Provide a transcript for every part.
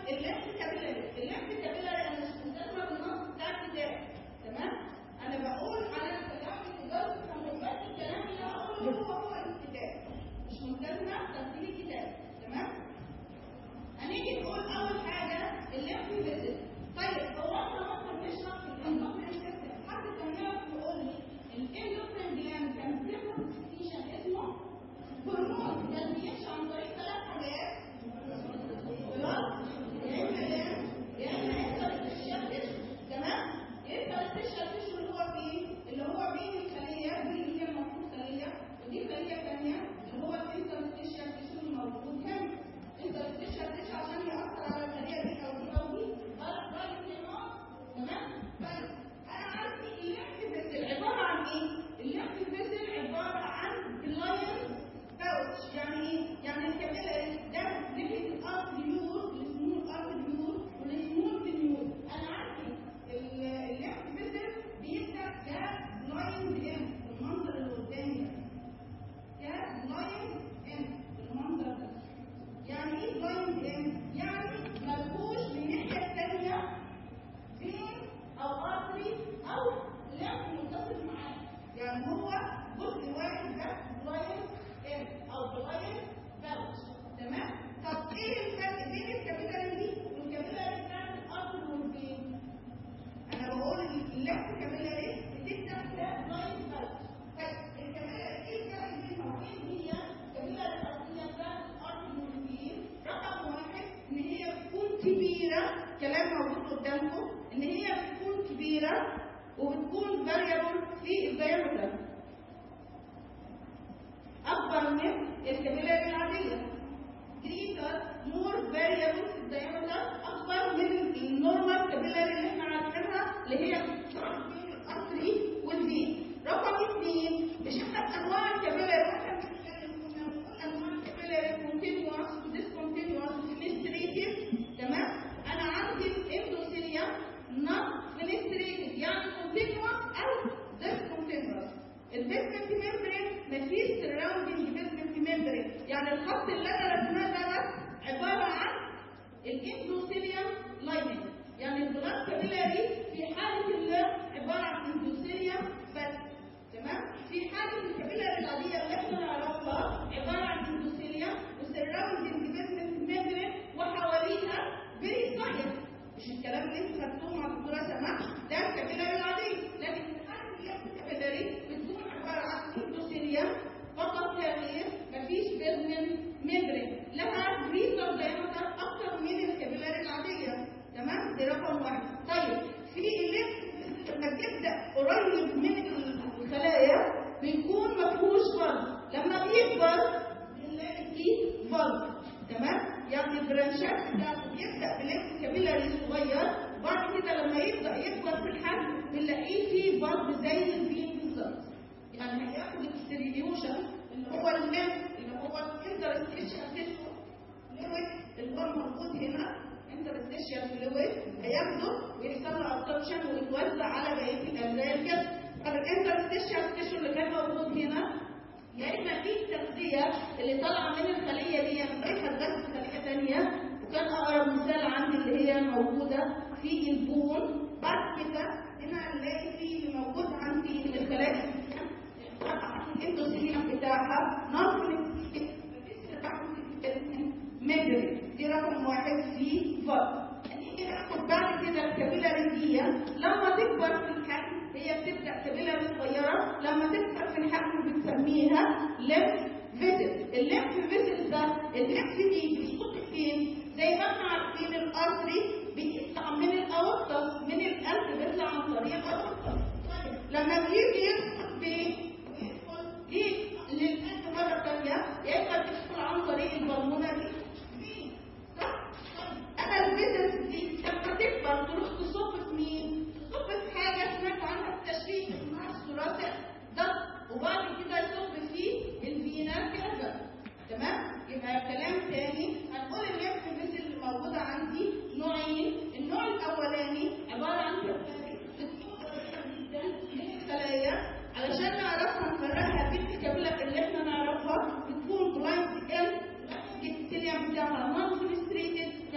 الليمف كابيلاري الليمف كابيلاري انا مش مستثمر النص بتاع الكتاب تمام انا بقول على الكلام التجاري بس الكلام اللي هقوله هو هو الكتاب مش مستثمر تفسير الكتاب تمام هنيجي نقول اول حاجه الليمف فيزيت طيب هو احنا ممكن نشرح في الاندوكرين سيستم حد كان يعرف يقول لي الاندوكرين جلاند كان بيعمل سكريشن اسمه هرمون كان بيمشي عن طريق ثلاث حاجات خلاص يا اما لام يا اما انترستيشال تيشو تمام انترستيشال تيشو اللي هو فين اللي هو بين الخليه دي اللي هي المفروض خليه ودي خليه ثانيه اللي هو الانترستيشال تيشو الموجود هنا انترستيشال تيشو عشان ياثر على الخليه دي او دي او دي غلط غلط تمام طيب انا عندي الليمف فيسل عباره عن ايه الليمف فيسل عباره عن بلاين باوتش يعني ايه يعني الكابيلاري ده ناحيه الارتريول السمول ارتريول والسمول فينيول انا عندي الليمف فيسل بيبدا كبلايند ام المنظر اللي قدامي ده كبلايند ام المنظر ده يعني ايه بلايند ام يعني ملهوش من الناحيه الثانيه فين او ارتري او لف متصل معاه يعني هو جزء واحد ده بلاين ام او بلاين باوتش تمام طب ايه الفرق بين الكابيلاري دي والكابيلاري بتاعت الارتري والفين انا بقول اللف كابيلاري بتبدا كبلاين باوتش طيب الكابيلاري ايه الفرق بينها وبين هي الكابيلاري الارضيه بتاعت الارتري والفين رقم واحد ان هي بتكون كبيره كلام موجود قدامكم ان هي بتكون كبيره وبتكون فاريبل في الدايمتر اكبر من الكابيلاري العاديه جريتر مور فاريبل في الدايمتر اكبر من النورمال كابيلاري اللي احنا عارفينها اللي هي بين الارتري والفين رقم اثنين مش احنا انواع الكابيلاري واحنا بنتكلم كنا بنقول انواع الكابيلاري كونتينوس وديسكونتينوس وفينستريتيف تمام انا عندي الاندوثيليوم نون فينستريتيف يعني كونتينوس او ديسكونتينوس البيزمنت ميمبرين مفيش سراوندنج بيزمنت ميمبرين يعني الخط اللي انا رسماه ده عباره عن الاندوثيليوم لايننج يعني البلاد كابيلاري في حاله اللي عباره عن اندوثيليوم بس تمام في حاله الكابيلاري العاديه اللي احنا نعرفها عباره عن اندوثيليوم وسراوندنج بيزمنت ميمبرين وحواليها فيري سايد مش الكلام اللي انتوا خدتوه مع الدكتوره سماح ده الكابيلاري العاديه لكن في حاله اللي الكابيلاري بتكون عباره عن اندوثيليوم فقط لا غير مفيش بيزمنت ميمبرين لها بريزر دايمتر اكتر من الكابيلاري العاديه تمام دي رقم واحد طيب في الليمف لما بيبدا قريب من الخلايا بيكون مفهوش فالف لما بيكبر بنلاقي فيه فالف تمام يعني البرانشات بتاعته بيبدا بليمف كابيلاري صغير وبعد كده لما يبدا يكبر في الحجم بنلاقيه فيه فالف زي الفين بالظبط يعني هياخد الاستريليوشن اللي هو الليمف اللي هو الانترستيشن تيشو فلويد اللي هو موجود هنا انترستيشن فلويد هياخده ويحصل له ابسوربشن ويتوزع على بقيه الاجزاء الجسم طب الانترستيشن تيشو اللي كان موجود هنا يا اما في التغذيه اللي طالعه من الخليه دي رايحه تغذي خليه ثانيه وكان اقرب مثال عندي اللي هي موجوده في البون بعد كده هنا هنلاقي في اللي موجود عندي من الخلايا الاندوثيليوم بتاعها نون ميدري دي رقم واحد في فضل هنيجي ناخد بعد كده الكابيلاري دي لما تكبر في الحجم هي بتبدا كابيلاري صغيره لما تكبر في الحجم بنسميها ليمف فيزل الليمف فيزل ده الليمف دي بيصب فين زي ما احنا عارفين الارتري بيطلع من الاورطه من القلب بيطلع عن طريق الاورطه لما بيجي يدخل فين يدخل ليه للقلب مره ثانيه يا اما بيدخل عن طريق البلمونري انا الفيزل دي لما تكبر تروح تصب في مين تصب في حاجه سمعت عنها في التشريح اسمها الثلاثي ضغط وبعد كده يصب فيه الفينا كذا تمام يبقى كلام تاني هنقول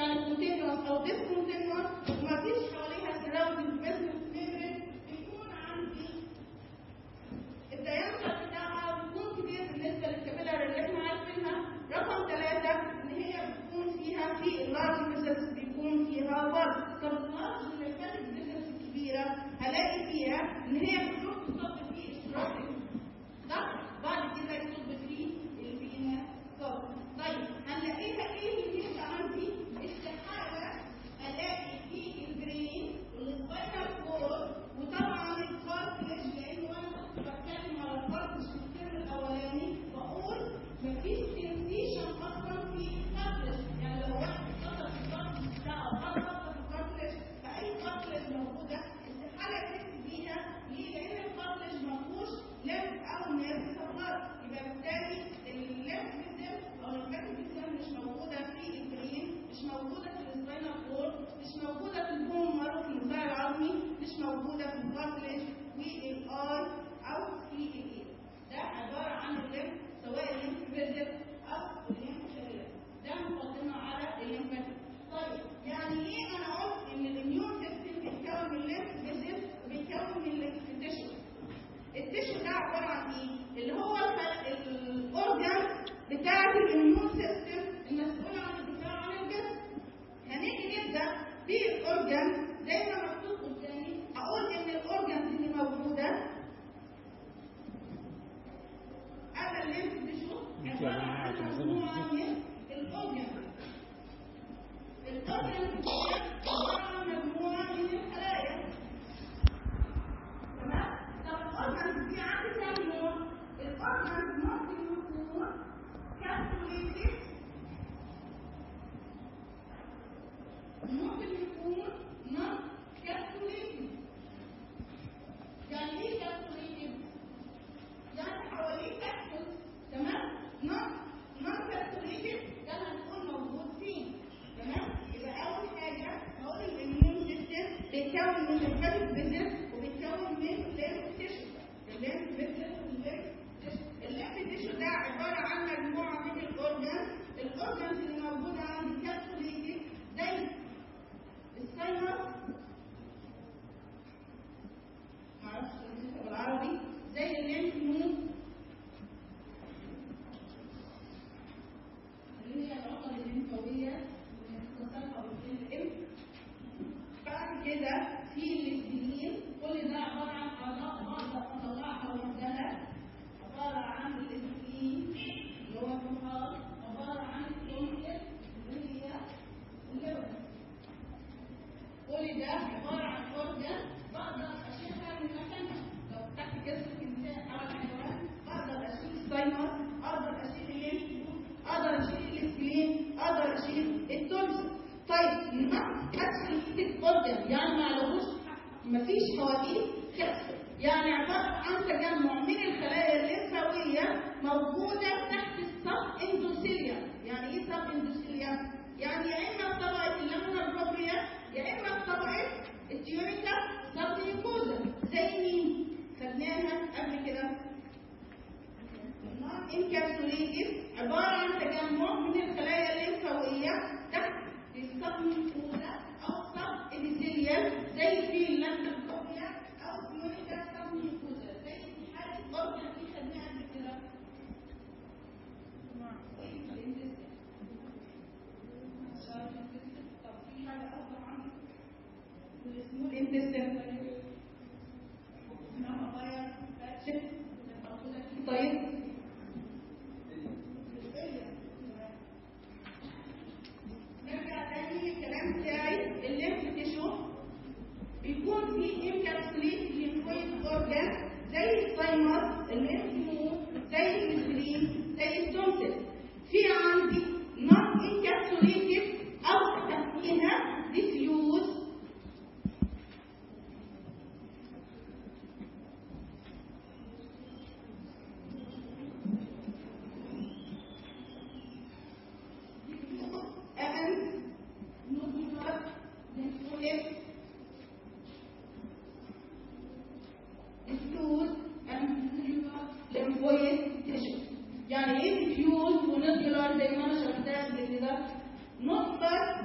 يعني كونتينوس او ديسكونتينوس ومفيش حواليها سراوندنج بزنس ميمبرين بيكون عندي الديامتر بتاعها بيكون كبير بالنسبه للكابيلر اللي احنا عارفينها رقم ثلاثة ان هي بتكون فيها في اللارج فيزلز بيكون فيها ورد طب اللارج الليمفاتيك فيزلز الكبيرة هلاقي فيها ان هي بتروح تصب في اشتراك صح بعد كده يصب في الفينا صب طيب هنلاقيها ايه اللي فيها عندي استحالة الاقي في البرين والسباينال كورد وطبعا الكارتلج لانه انا كنت بتكلم على الكارتلج في الترم الاولاني بقول مفيش سنسيشن اصلا في الكارتلج يعني لو واحد اتكسر في الكارتلج بتاعه او اتكسر في الكارتلج فاي كارتلج موجوده استحاله يحس بيها ليه؟ لان الكارتلج ما فيهوش لمف او نيرف سبلاي يبقى بالتالي اللمف سيستم او اللمفاتيك سيستم مش موجوده في البرين مش موجوده في السباينال كورد مش موجوده في البون مارو في النخاع العظمي مش موجوده في الكارتلج والاي او في الاي ده عباره عن اللمف سواء الليمف فيزل او الليمف شرير ده مقدمه على الليمفاتيك طيب يعني ليه انا قلت ان الاميون سيستم بيتكون من الليمف فيزل وبيتكون من الليمف تيشو التيشو ده عباره عن ايه اللي هو الاورجان بتاعه الاميون سيستم المسؤول عن الدفاع عن الجسم هنيجي نبدا بالاورجان زي ما مكتوب قدامي اقول ان الاورجانز اللي موجوده هذا الليمف تيشو عباره عن مجموعه من الاورجان الاورجان عباره عن مجموعه من الخلايا تمام طب الاورجانز دي عندي كام نوع الاورجانز ممكن يكون كالكوليتد ممكن يكون نون كالكوليتد يعني ايه كالكوليتد يعني حواليه كابسول تمام نون نون كالكوليتد ده هنكون موجود فيه تمام يبقى اول حاجه هقول الاميون سيستم بيتكون من الليمفاتيك فيزل وبيتكون من الليمف تيشو الليمف فيزل والليمف تيشو الليمف تيشو ده عباره عن مجموعه من الاورجان الاورجانز اللي موجوده عندي كالكوليتد زي الساينر معرفش اسمها بالعربي زي الليمف نود اللي هي العقد الليمفاويه اللي بتتصلها بالليمف بعد كده في الاسبرين كل ده عباره عن اعضاء بقدر اطلعها لوحدها عباره عن الاسبرين اللي هو الطحال عباره عن الكونكت اللي هي اللبن كل ده عباره عن اورجان بقدر اشيلها من مكانها لو تحت جسم الانسان او الحيوان اقدر اشيل السايمر اقدر اشيل الليمف اقدر اشيل الاسبلين اقدر اشيل التونس طيب ما كاتسليتد اورجان يعني ما لهوش مفيش حواليه كبسه يعني عباره عن تجمع من الخلايا الليمفاويه موجوده تحت السب اندوثيليا يعني ايه سب اندوثيليا يعني يا اما في طبقه اللامنا البروبريا يا اما في طبقه التيونيكا سب نيكوزا زي مين خدناها قبل كده انكابسوليتد عباره عن تجمع من الخلايا الليمفاويه تحت السب نيكوزا او سب ابيثيليال زي في اللامنا البروبريا او تيونيكا سب نيكوزا زي في حاله اورجان دي خدناها قبل كده اسمه الانتستين طيب نرجع تاني للكلام بتاعي الليمف تيشو بيكون فيه انكابسوليت ليمفويد اورجان زي السايمر الليمف نود زي الاسبرين زي التونسل في عندي نون انكابسوليتد او تسميها ديفيوز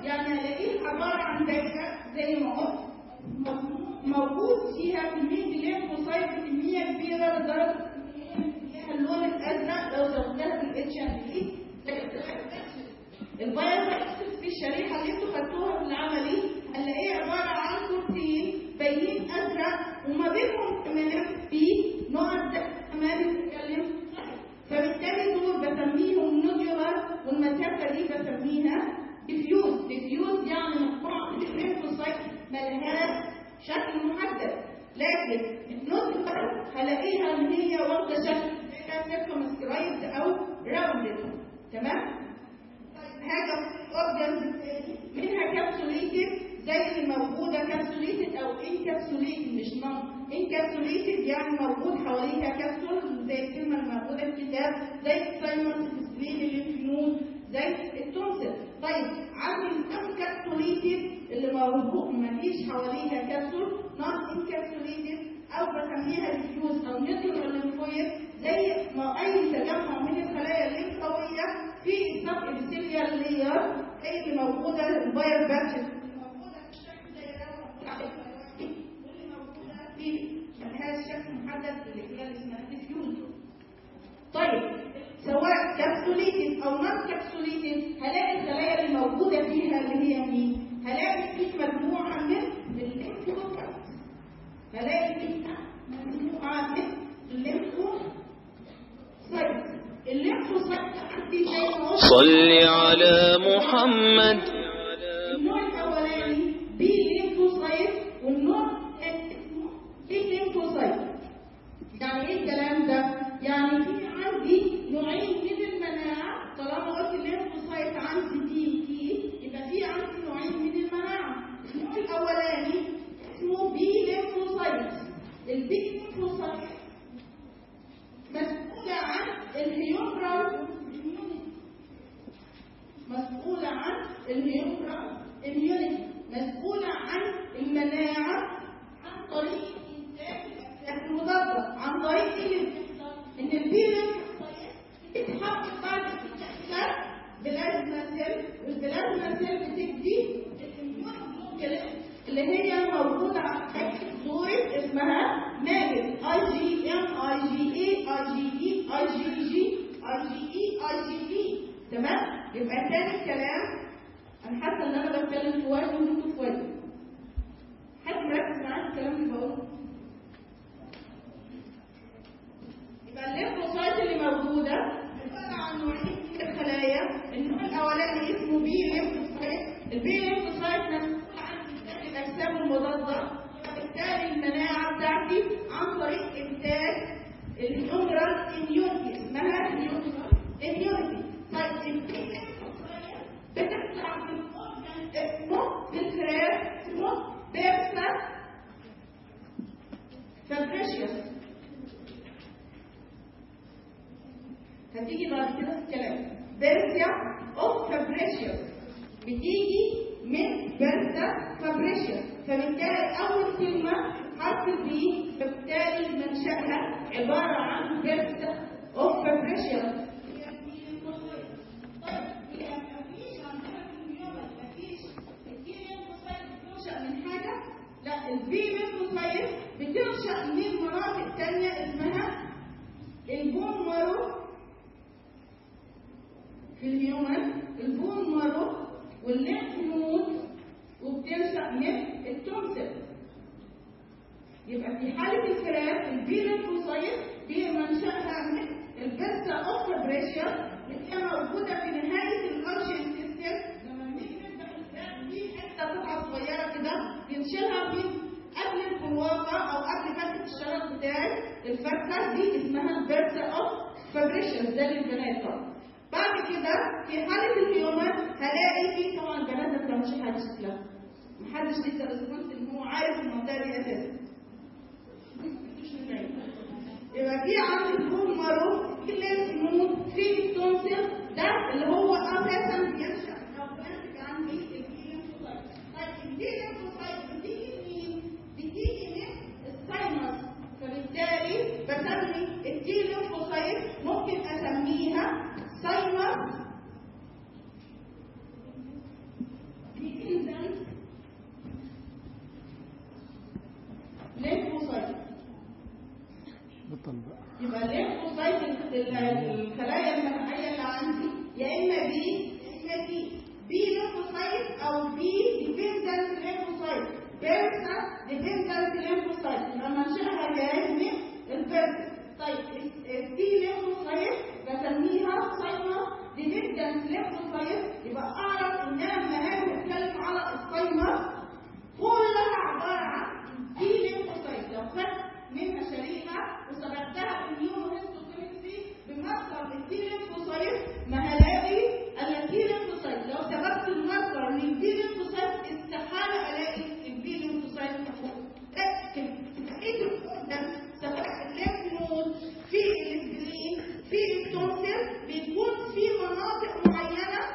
يعني الاقيه عباره عن دايره زي ما قلت موجود فيها كميه الليمفوسايت بكميه كبيره لدرجه فيها اللون الازرق لو زودناها بالاتش ام بي الفيروس في الشريحه اللي انتوا خدتوها في العملي هنلاقيه عباره عن كورتين باينين ازرق وما بينهم كمان في نقط كمان بتتكلم فبالتالي دول بسميهم نوديولار والمسافه دي بسميها ديفيوز ديفيوز يعني مقطوعه من الليمفوسايت ملهاش شكل محدد لكن النوديولار هلاقيها ان هي واخده شكل سيركمسكرايبد او راوندد تمام حاجه اورجانز منها كابسوليتد زي اللي موجوده كابسوليتد او انكابسوليتد مش نون انكابسوليتد يعني موجود حواليها كبسول زي الكلمه الموجوده في الكتاب زي السايمون سبلين الليمفنود زي التونسل طيب عندي انكابسوليتد اللي موجود ما فيش حواليها كبسول نون انكابسوليتد او بسميها ديفيوز او نيوترال ليمفويد زي ما اي تجمع من الخلايا الليمفاويه في السب ابيثيليال لير هي اللي موجوده الفاير باتشز موجوده في الشكل زي واللي موجوده في ملهاش شكل محدد اللي هي اللي اسمها ديفيوز طيب سواء كابسوليتد او نون كابسوليتد هلاقي الخلايا اللي موجوده فيها اللي هي مين؟ هلاقي في مجموعه من الليمفوسايت هلاقي فيها مجموعه من الليمفوسايت الليمفوسايت عندي زي ما قلت صل على محمد النوع الاولاني بي ليمفوسايت والنوع اسمه تي ليمفوسايت يعني ايه الكلام ده؟ يعني في عندي نوعين من المناعه طالما قلت الليمفوسايت عندي تي تي يبقى في عندي نوعين من المناعه النوع الاولاني اسمه بي ليمفوسايت البي ليمفوسايت مسؤولة عن الهيومرال مسؤولة عن الهيومرال immunity مسؤولة عن المناعة عن طريق إنتاج الأسلاك المضادة عن طريق إيه اللي بيحصل؟ إن البيلم بتتحط بعد كده بلازما سيل والبلازما سيل بتدي الإميون اللي هي موجودة على شكل صورة اسمها ماجد اي جي ام اي جي اي اي جي اي اي جي جي اي جي اي اي جي اي تمام يبقى تاني الكلام انا حاسه ان انا بتكلم كويس وانتوا كويس حد مركز معايا في الكلام اللي بقوله يبقى الليمفوسايت اللي موجوده عباره عن نوعين من الخلايا النوع الاولاني اسمه بي ليمفوسايت البي ليمفوسايت مسؤول عن انتاج الاجسام المضاده وبالتالي المناعه بتاعتي عن طريق انتاج الهيومرال اميونيتي اسمها الهيومرال اميونيتي طيب البي بتطلع من اورجان اسمه بالفراغ اسمه بيرسا فابريشيوس هتيجي بعد كده في الكلام بيرسيا اوف فابريشيوس بتيجي من بيرسا فابريشيوس فبالتالي اول كلمه حرف بي فبالتالي منشأها عباره عن بيرسا اوف فابريشيوس من حاجه لا البي ليمفوسايت بتنشأ من مناطق تانية اسمها البون مارو في الهيومن البون مارو والليمف نود وبتنشأ من التونسل يبقى في حالة الفراغ البي ليمفوسايت دي منشأها من البسة اوف بريشيا اللي هي موجودة في نهاية الارشن سيستم لما نيجي نبدأ الفراغ دي حتة قطعة صغيرة كده بنشيلها في قبل الفواقة أو قبل فتحة الشرج بتاعي الفتحة دي اسمها البرسة اوف فابريشن ده للبنات طبعا بعد كده في حالة الهيومن هلاقي في طبعا البنات ما بتعملش حاجة شكلها محدش لسه ريسبونس ان هو عارف المنطقة دي اساسا يبقى في عندي البون مارو في الليمف نود في التونسل ده اللي هو اساسا بينشأ او بينتج عندي الليمفوسايت طيب الليمفوسايت بتيجي منين؟ بتيجي من الساينس فبالتالي بسمي التي ليمفوسايت ممكن اسميها ساينس الخلايا المناعيه اللي عندي يا اما بي يا اما تي بي ليمفوسايت او بي ديبندنت ليمفوسايت بيرسا ديبندنت ليمفوسايت لما نشيلها جاي من البيرسا طيب التي ليمفوسايت بسميها سايما ديبندنت ليمفوسايت يبقى اعرف ان انا لما هاجي اتكلم على السايما كلها عباره عن تي ليمفوسايت لو خدت منها شريحه وسبقتها بالنيوروهيستوكيمستري بمصدر التي ليمفوسايت ما هلاقي الا التي ليمفوسايت لو سبقت المصدر للتي ليمفوسايت استحاله الاقي البي ليمفوسايت فوق لكن ايه ده سبقت الليمف نود في الاسبرين في التونسل بيكون في مناطق معينه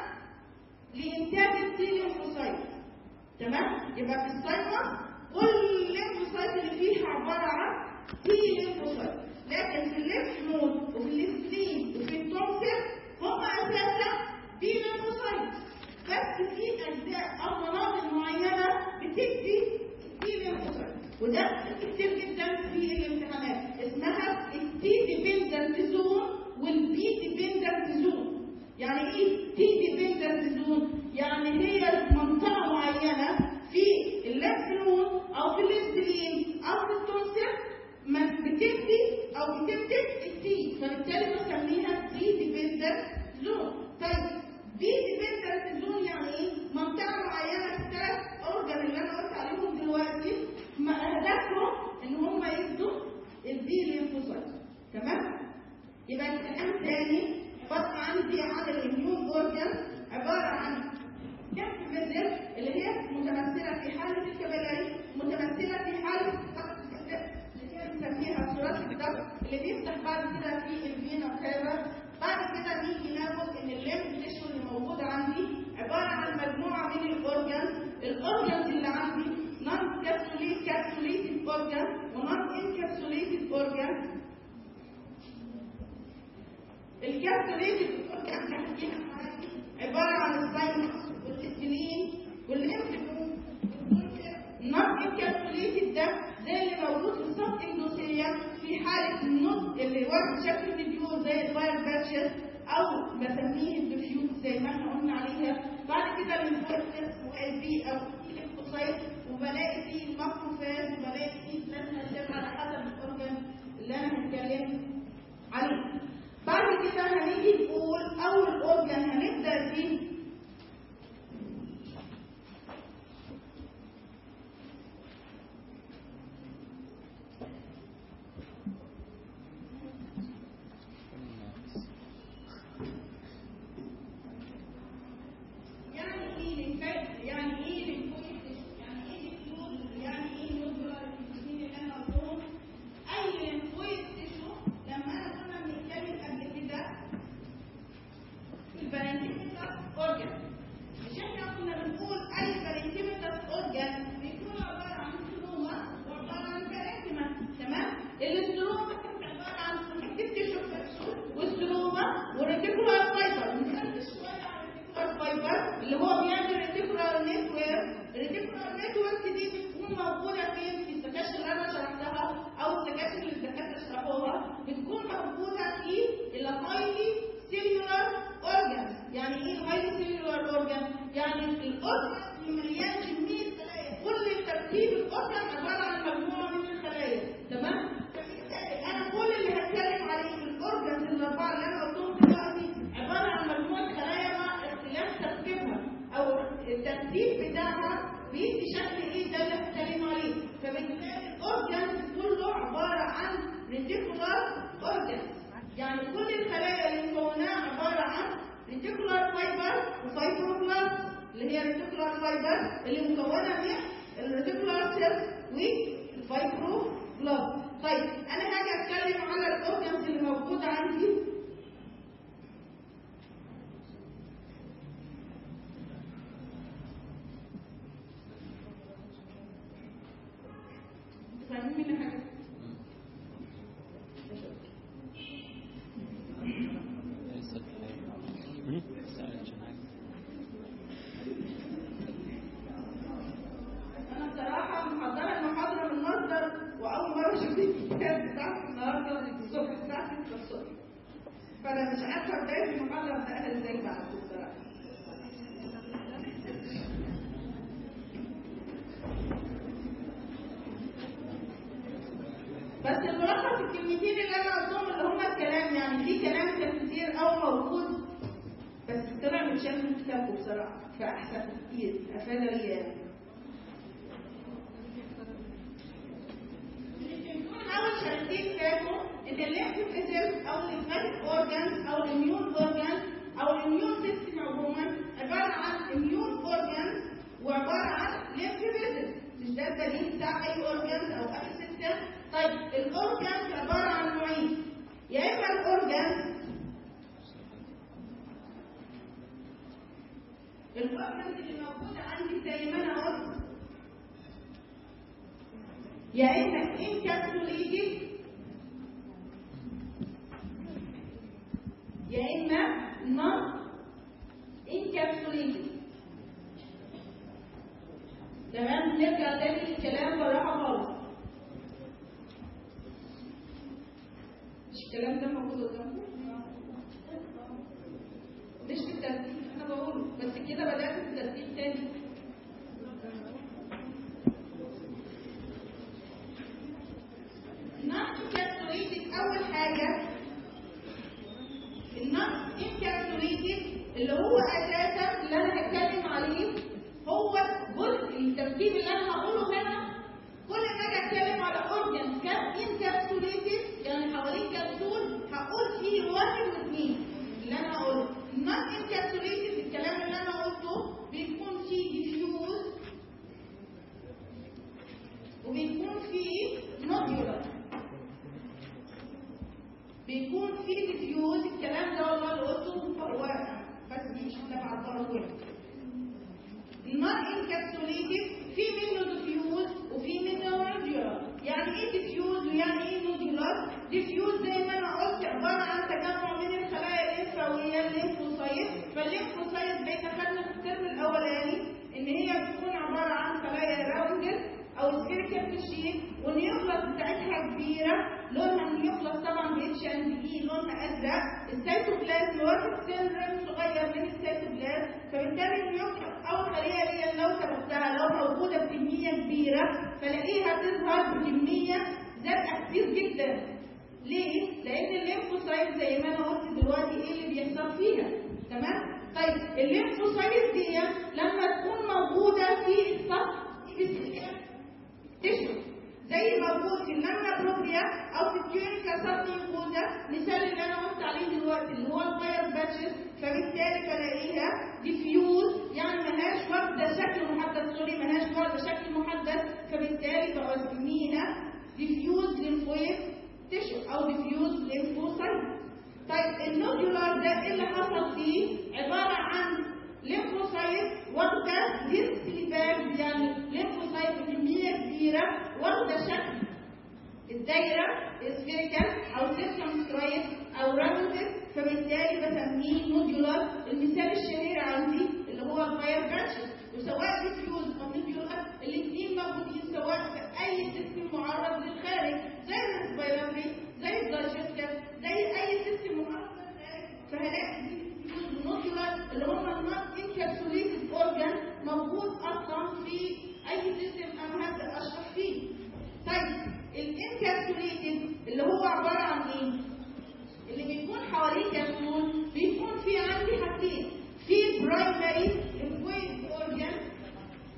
لانتاج التي ليمفوسايت تمام يبقى في السايما كل الليمفوسايت اللي فيها عباره عن تي ليمفوسايت لكن في الليمف نود وفي السبلين وفي التونسل هم اساسا بي ليمفوسايت بس في اجزاء او مناطق معينه بتدي تي ليمفوسايت وده كتير جدا في الامتحانات اسمها التي ديبندنت زون والبي ديبندنت زون يعني ايه تي ديبندنت زون يعني هي منطقه معينه في الليمف نود او في الاسبرين او في التونسل ما بتدي او بتنتج التي فبالتالي بسميها تي ديبندنت زون طيب بي ديبندنت زون يعني ايه منطقه معينه في الثلاث اورجان اللي انا قلت عليهم دلوقتي ما هدفهم ان هم يدوا البي ليمفوسايت تمام يبقى الكلام تاني بقى عندي عن الاميون اورجان عباره عن كم مزر اللي هي متمثله في حاله الكباري متمثله في حاله اللي هي بنسميها صورات الضغط اللي بيفتح بعد كده في الفينا كابا بعد كده نيجي ناخد ان الليمف تيشو اللي موجود عندي عباره عن مجموعه من الاورجانز الاورجانز اللي عندي نون كابسوليت كابسوليتد اورجان ونون انكابسوليتد اورجان الكابسوليتد اورجان عباره عن الساينس والسبلين والليمف نون انكابسوليتد ده زي اللي موجود في الصف اندوسية في حالة النص اللي واخد شكل فيديو زي الفاير باتشز او بسميه الديفيوز زي ما احنا قلنا عليها بعد كده الانفورتس والبي او الفوسايت وبلاقي فيه الماكروفاج وبلاقي فيه بلازما سيل على حسب الاورجان اللي انا هتكلم عليه بعد كده هنيجي نقول اول اورجان هنبدا فيه يعني ايه للكيف يعني ايه للكويت يعني ايه للكيوب يعني ايه نودولار الاثنين اللي انا قلتهم اي للكويت تيشو لما انا كنا بنتكلم قبل كده في البارنتيميتال اورجان مش احنا كنا بنقول اي بارنتيميتال اورجان بيكون عباره عن ستروما وعباره عن بارنتيما تمام الاستروما كانت عباره عن كونكتيف تيشو والستروما والريتيكولار فايبر نتكلم شويه عن الريتيكولار فايبر اللي هو بيعمل ريتيكولار نتورك الريتيكولار نتورك دي بتكون موجوده فين في السكاشن اللي انا شرحتها او السكاشن اللي الدكاتره شرحوها بتكون موجوده في الهايلي سيلولار اورجان يعني ايه هايلي سيلولار اورجان يعني الاورجان اللي مليان كميه خلايا كل ترتيب الاورجان عباره عن مجموعه من الخلايا تمام فبالتالي انا كل اللي هتكلم عليه في الاورجانز الاربعه اللي انا قلتهم دلوقتي عباره عن مجموعه خلايا مع اختلاف تركيبها او الترتيب بتاعها بيدي شكل ايه ده اللي هتكلم عليه فبالتالي الاورجانز كله عباره عن ريتيكولار اورجانز يعني كل الخلايا اللي مكوناها عباره عن ريتيكولار فايبر وفايبروبلاست اللي هي ريتيكولار فايبر اللي مكونه من الريتيكولار سيلز والفايبروبلاست طيب انا هاجي اتكلم على الاورجانز اللي موجوده عندي فاهمين مني حاجه انا بصراحه محضره المحاضره من مصدر واول مره اشوف الكتاب بتاعك النهارده الصبح الساعه 6 الصبح عارفه بدايه المحاضره ابداها ازاي بعد بصراحه بس الملخص الكلمتين اللي انا قلتهم اللي هم الكلام يعني في كلام كان كتير او موجود بس طلع متشال من كتابه بصراحه فاحسن كتير افاد ريال اول شرطين فاتوا ان الليمف فيزيل او الليمفاتيك اورجانز او الاميون اورجانز او الاميون سيستم عموما عباره عن اميون اورجانز وعباره عن ليمف فيزيل مش ده الدليل بتاع اي اورجانز او اي سيستم طيب الاورجانز عباره عن نوعين يا اما الاورجانز الاورجانز اللي موجوده عندي زي ما انا قلت يا اما encapsulated يا اما non encapsulated تمام نرجع تاني للكلام بالراحه خالص مش الكلام ده موجود قدامكم مش في الترتيب انا بقوله بس كده بدات في الترتيب تاني not encapsulated أول حاجة النص encapsulated اللي هو أساسا اللي أنا هتكلم عليه هو جزء الترتيب اللي أنا هقوله هنا كل ما أجي أتكلم على organ كان encapsulated يعني حوالين كبسول هقول فيه واحد واثنين اللي أنا هقوله not encapsulated الكلام اللي أنا قلته بيكون فيه diffuse وبيكون فيه nodular بيكون في ديفيوز الكلام ده والله اللي قلته هو بس دي مش تبع الطرف النار انكابسوليتد في منه ديفيوز وفي منه نوديولار يعني ايه ديفيوز ويعني ايه نوديولار ديفيوز زي ما انا قلت عباره عن تجمع من الخلايا الليمفاويه الليمفوسايت فالليمفوسايت زي ما خدنا في الترم الاولاني ان هي بتكون عباره عن خلايا راوندد او سفيريكال في الشيء والنيوكلاس بتاعتها كبيره لونها النيوكلاس طبعا باتش اند اي لونها ازرق السيتوبلازم واخد سيلرم صغير من السيتوبلازم فبالتالي النيوكلاس اول خليه هي لو سببتها لو موجوده بكميه كبيره فلاقيها تظهر بكميه زرقاء كتير جدا ليه؟ لان الليمفوسايت زي ما انا قلت دلوقتي ايه اللي بيحصل فيها تمام؟ طيب الليمفوسايت دي لما تكون موجوده في السطح تشرب زي موجود في اللمنة بروبريا او في التيونيكا سبنيوكوزا مثال اللي انا قلت عليه دلوقتي اللي هو الفاير باتشز فبالتالي بلاقيها ديفيوز يعني ملهاش واخده شكل محدد سوري ملهاش واخده شكل محدد فبالتالي بسميها ديفيوز ليمفويد تشو او ديفيوز ليمفوسايت طيب النوديولار ده ايه اللي حصل فيه عباره عن ليمفوسايت واخده ليمفيباز يعني ليمفوسايت بكميه كبيره واخده شكل الدايره سفيريكال او سيركمسكرايد او راوندد فبالتالي بسميه نوديولار المثال الشهير عندي اللي هو الفاير باتشز وسواء ديفيوز او نوديولار الاثنين موجودين سواء في اي سيستم معرض للخارج زي الريسبيراتوري زي الدايجستيف زي اي سيستم معرض للخارج فهلاقي النوديولار اللي هم النوت انكابسوليتد اورجان موجود اصلا في اي سيستم انا هبدا اشرح فيه طيب الانكابسوليتد اللي هو عباره عن ايه اللي بيكون حواليه كبسول بيكون في عندي حاجتين في برايمري ليمفويد اورجان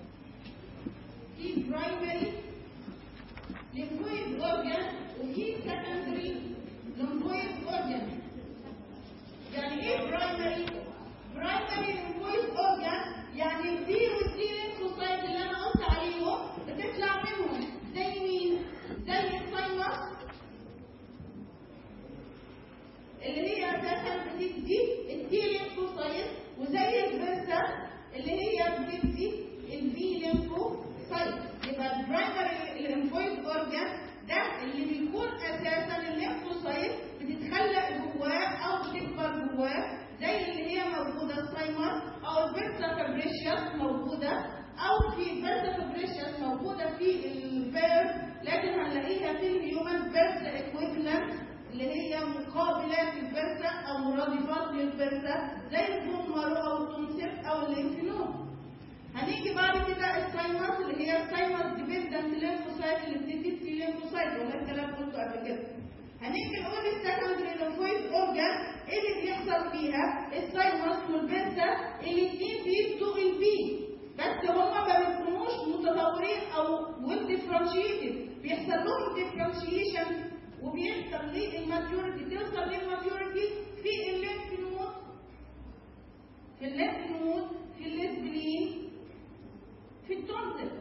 قابلات للبرسة أو مرادفات للبرسة زي البومر أو التونسيل أو الليمفنود هنيجي بعد كده السايمس اللي هي السايمس ديبندنت ليمفوسايت اللي بتدي في ليمفوسايت وده الكلام قلته قبل كده هنيجي نقول السكندري ليمفويد اورجان ايه اللي بيحصل فيها السايمس والبرسة الاثنين بيدوا البي بس هما ما بيكونوش متطورين او ويل ديفرنشيتد بيحصل لهم ديفرنشيشن وبيحصل للماتيوريتي توصل للماتيوريتي في الليمف نود في الليمف نود في الاسبلين في التونسل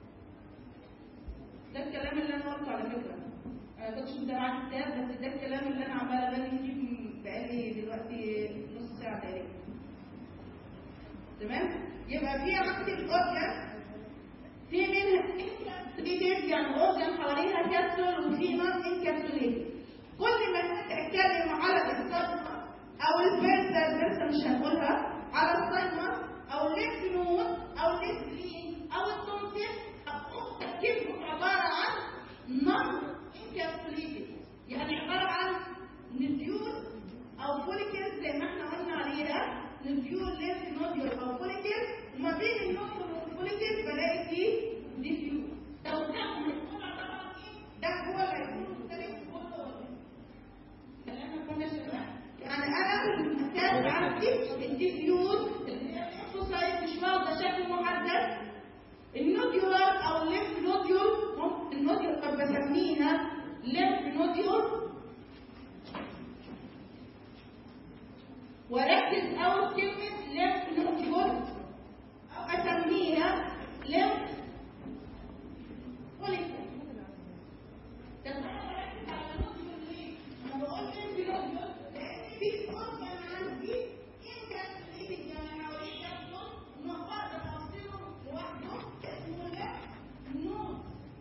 ده الكلام اللي انا قلته على فكره انا كنتش متابعه الكتاب بس ده الكلام اللي انا عماله بني فيه بقالي دلوقتي نص ساعه تقريبا تمام يبقى في عندي الاورجن في منها انكابسوليتد يعني اورجن حواليها كابسول وفي نون انكابسوليتد كل ما نتكلم على الصدمه او البرسه البرسه مش هنقولها على الصدمه او الليمف نود او الليمفلين او التونسيل تركيبهم عباره عن نون انكابسوليتد يعني عباره عن نديول او فوليكل زي ما احنا قلنا عليها نديول ليمف نوديول او فوليكل وما بين النوديول والفوليكل بلاقي فيه ديفيوز لو ده هيكون عباره عن ايه؟ ده هو اللي هيكون مختلف كلامنا كنا شباب يعني انا المكان عندي الديفيوز اللي هي الليمفوسايت مش واخده شكل محدد النوديولار او الليمف نوديول النوديول قد بسميها ليمف نوديول وركز اول كلمه ليمف نوديول او اسميها ليمف فوليكل طب انا بركز على النوديول ليه؟ انا بقول ليمف نوديول لان في اورجان عندي انكابسوليتد يعني حواليه كابسول ومقعد تفصيله لوحده اسمه ليمف نود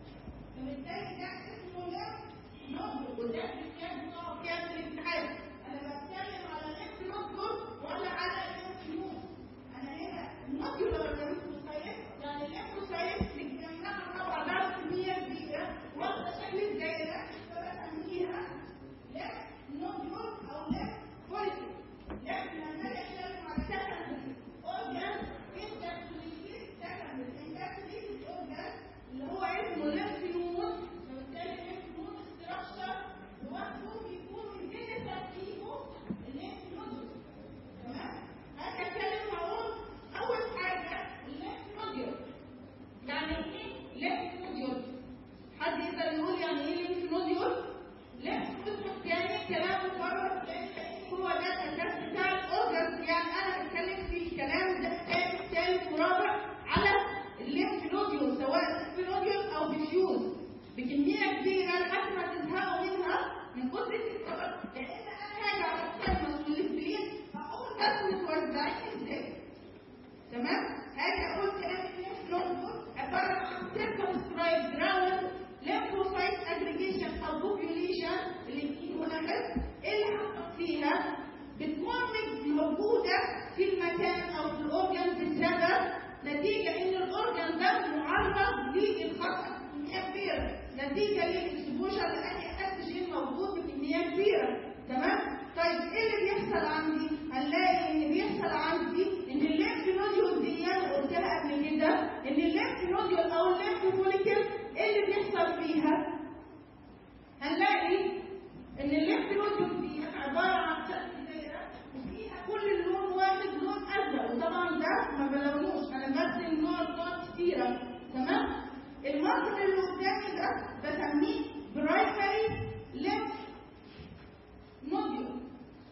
فبالتالي ده اسمه ليمف نود وده الكتاب بتاعه كام في الامتحان انا بتكلم على ليمف نود ولا على ليمف نود انا هنا نوديولار ليمفوسايت يعني الليمفوسايت متجمعه مع بعضها بكميه كبيره واخده شكل الدايره فبسميها ليمف نوديول او ليمف فوليكل لكن لما اجي اتكلم على سكندري اورجان انكابسوليتد سكندري انكابسوليتد اورجان اللي هو اسمه ليمف نود فبالتالي الليمف نود ستراكشر لوحده بيكون من بين ترتيبه الليمف نود تمام هاجي اتكلم واقول اول حاجه الليمف نوديول يعني ايه ليمف نوديول حد يقدر يقول يعني ايه ليمف نوديول ليمف نوديول يعني كلام مكرر هو ده الاساس بتاع الاورجنز يعني انا بتكلم في الكلام ده ثالث ثالث ورابع على الليمف نوديول سواء الليمف نوديول او ديفيوز بكميه كبيره لحد ما تزهقوا منها من كتر التكرار لان انا هاجي على الكلمه والسبلين اقول بس متوزعين ازاي تمام هاجي اقول كلام الليمف نوديول عباره عن circumscribed ground lymphocyte aggregation او population الاثنين واحد اللي حصل فيها بتكون موجوده في المكان او في الاورجن بسبب نتيجه ان الاورجن ده معرض للخطر بكميه كبيره نتيجه للاكسبوجر لاي اكسجين موجود بكميه كبيره تمام طيب ايه اللي بيحصل عندي هنلاقي ان بيحصل عندي ان الليمف نوديول دي انا قلتها قبل كده ان الليمف نوديول او الليمف فوليكل ايه اللي بيحصل فيها هنلاقي ان الليمف نوديول دي عباره عن شكل دايره وفيها كل اللون واحد لون ازرق وطبعا ده ما بلونوش انا برسم نوع نوع كتيره تمام المنظر اللي قدامي ده بسميه برايمري ليمف نوديول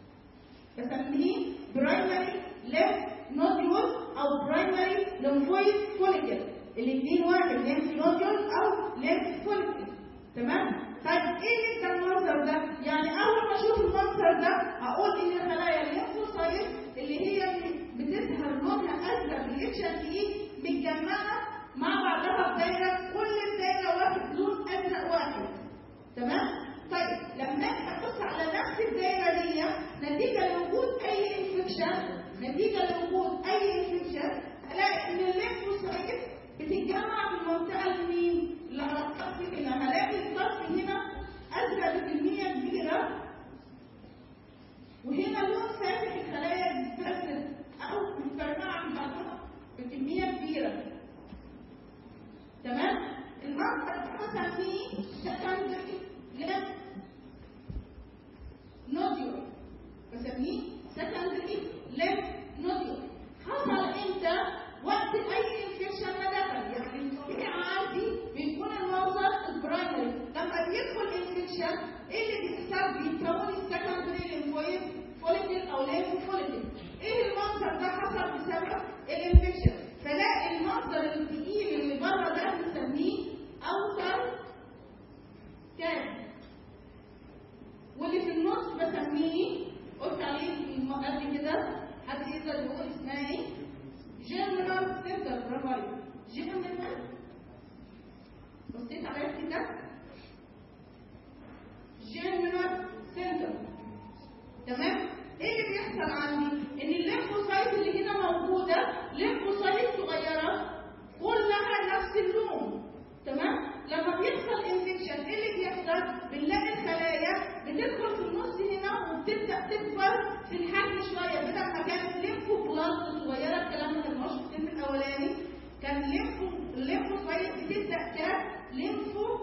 بسميه برايمري ليمف نوديول او برايمري ليمفويد فوليكل الاثنين واحد ليمف نوديول او ليمف فوليكل تمام طيب ايه اللي المنظر ده يعني اول ما اشوف المنظر ده اقول ان خلايا الليمفوسايت اللي هي بتظهر لونها ازرق بالاتش اي متجمعه مع بعضها في دايره كل الدايره واخد لون ازرق واحد تمام طيب لما اجي ابص على نفس الدايره دي نتيجه لوجود اي انفكشن نتيجه لوجود اي انفكشن الاقي ان الليمفوسايت بتتجمع في المنطقه اليمين اللي على الطرف هنا هلاقي الطرف هنا ازرق بكميه كبيره وهنا لون فاتح الخلايا بتتفسد او متفرقه عن بعضها بكميه كبيره تمام المنظر ده بسميه secondary lymph nodule بسميه secondary lymph nodule حصل امتى وقت اي انفكشن ما دخل يعني الطبيعي عادي بيكون المنظر البرايمري لما بيدخل انفكشن ايه اللي بيحصل بيتكون السكندري ليمفويد فوليكل او ليمف فوليكل ايه المنظر ده حصل بسبب الانفكشن فلاقي المنظر الثقيل اللي بره ده بنسميه اوتر كان واللي في النص بسميه قلت عليه قبل كده حد يقدر يقول اسمها ايه؟ جنرال سنتر برافو عليك جنرال بصيت على كده جنرال سنتر تمام؟ ايه اللي بيحصل عندي؟ ان الليمفوسايت اللي هنا موجوده ليمفوسايت صغيره كلها نفس اللون تمام؟ لما بيحصل انفكشن ايه اللي بيحصل؟ بنلاقي الخلايا بتدخل في النص هنا وبتبدا تكبر في الحجم شويه بدل ما كانت ليمفو بلاست صغيره الكلام ده ما في السن الاولاني كان ليمفو الليمفوسايت بتبدا كليمفو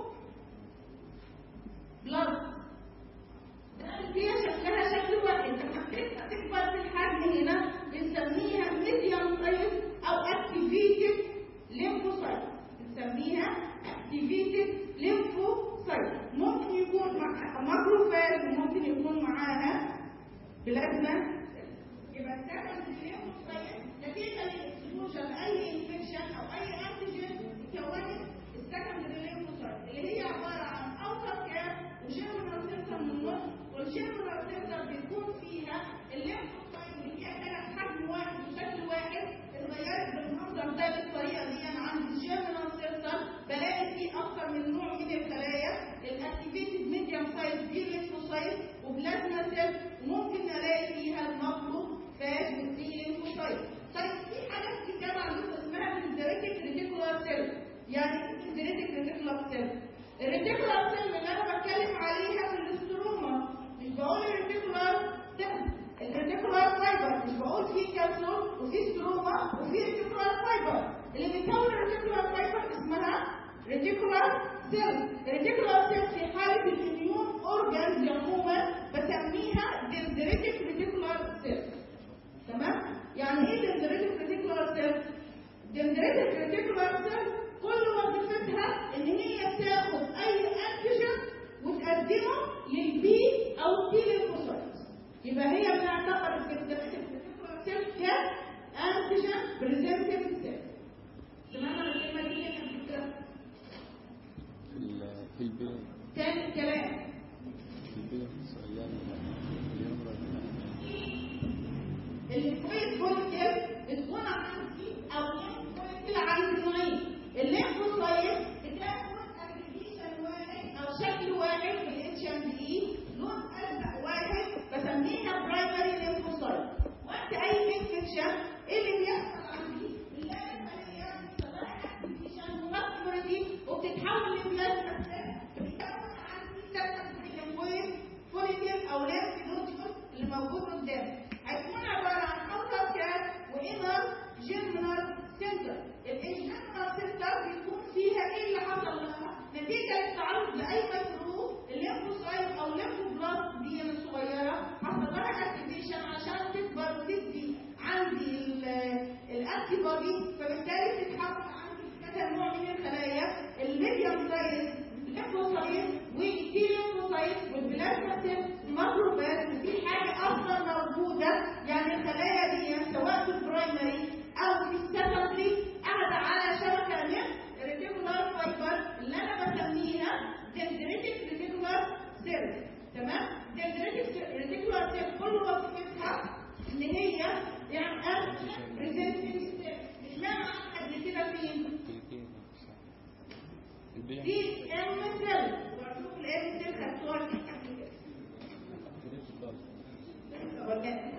بلاست هي شكلها شكل واحد لما بتبدا تكبر في الحجم هنا بنسميها ميديوم سايز او اكتيفيتد ليمفوسايت بنسميها اكتيفيتد ليمفوسايت ممكن يكون مع ماكروفاج وممكن يكون معاها بلازما يبقى السكند ليمفوسايت نتيجه للاكسبوجر اي انفكشن او اي انتيجين اتكونت السكند ليمفوسايت اللي هي عباره عن اوتر كاب وجيرمال سيستم من النص والجيرمال سيستم بيكون فيها الليمفوسايت اللي هي كانت حجم واحد وشكل واحد اتغيرت بالمنظر ده بالطريقه دي انا عندي الجيرمال سيستم بلاقي فيه اكثر من نوع من الخلايا الاكتيفيتد ميديوم سايز دي ليمفوسايت وبلازما سيل وممكن الاقي فيها المطلوب فاج والدي ليمفوسايت طيب في حاجه في الكتاب عندكم اسمها دندريتك ريتيكولار سيل يعني ايه دندريتك ريتيكولار سيل الريتيكولار سيل اللي انا بتكلم عليها في الاستروما مش بقول الريتيكولار سيل الريتيكولار فايبر مش بقول فيه كبسول وفي ستروما وفي ريتيكولار فايبر اللي بيكون الريتيكولار فايبر اسمها ريتيكولار سيل الريتيكولار سيل في حاله الاميون اورجانز عموما بسميها دندريتك ريتيكولار سيل تمام يعني ايه دندريتك ريتيكولار سيل دندريتك ريتيكولار سيل كل وظيفتها ان هي تاخد اي انتيجين وتقدمه للبي او التي ليمفوسايت يبقى هي بنعتبر الدندريتك ريتيكولار سيل كانتيجين بريزنتيف سيل تمام انا الكلمه دي هنا بتتكلم في ال في البيت تاني الكلام في البيت صيام اليمرة الليمفويد فوليكل بتكون عندي او الليمفويد عندي نوعين الليمفوسايت بتاخد اجريجيشن واحد او شكل واحد في الاتش ام دي لون ازرق واحد بسميها برايمري ليمفوسايت وقت اي انفكشن ايه اللي بيحصل عندي؟ بنلاقي الخليه بتطلع اكتيفيشن وماكروجي وبتتحول لبلازما سيل بتكون عندي سكند ليمفويد فوليكل او ليمف نوديول اللي موجود قدامي هيكون عباره عن اوتر كاب وانر جيرمينال سنتر الانجيرمينال سنتر بيكون فيها ايه اللي حصل لها نتيجه للتعرض لاي ميكروب الليمفوسايت او الليمفوبلاست دي الصغيره حصل لها اكتيفيشن عشان تكبر وتدي عندي الانتي بودي فبالتالي تتحول عندي كذا نوع من الخلايا الميديوم سايز الليمفوسايت والتي ليمفوسايت والبلازما سيل الماكروفاج وفي حاجه اصلا موجوده يعني الخلايا دي سواء في البرايمري او في السكندري قاعده على شبكه من ريتيكولار فايبر اللي انا بسميها دندريتك ريتيكولار سيل تمام دندريتك ريتيكولار سيل كل وظيفتها ان هي يعني بريزنتنج سيل مش معنى قبل كده فين في البيت دي ام سيل واشوف الام سيل خدتوها في قبل كده ولا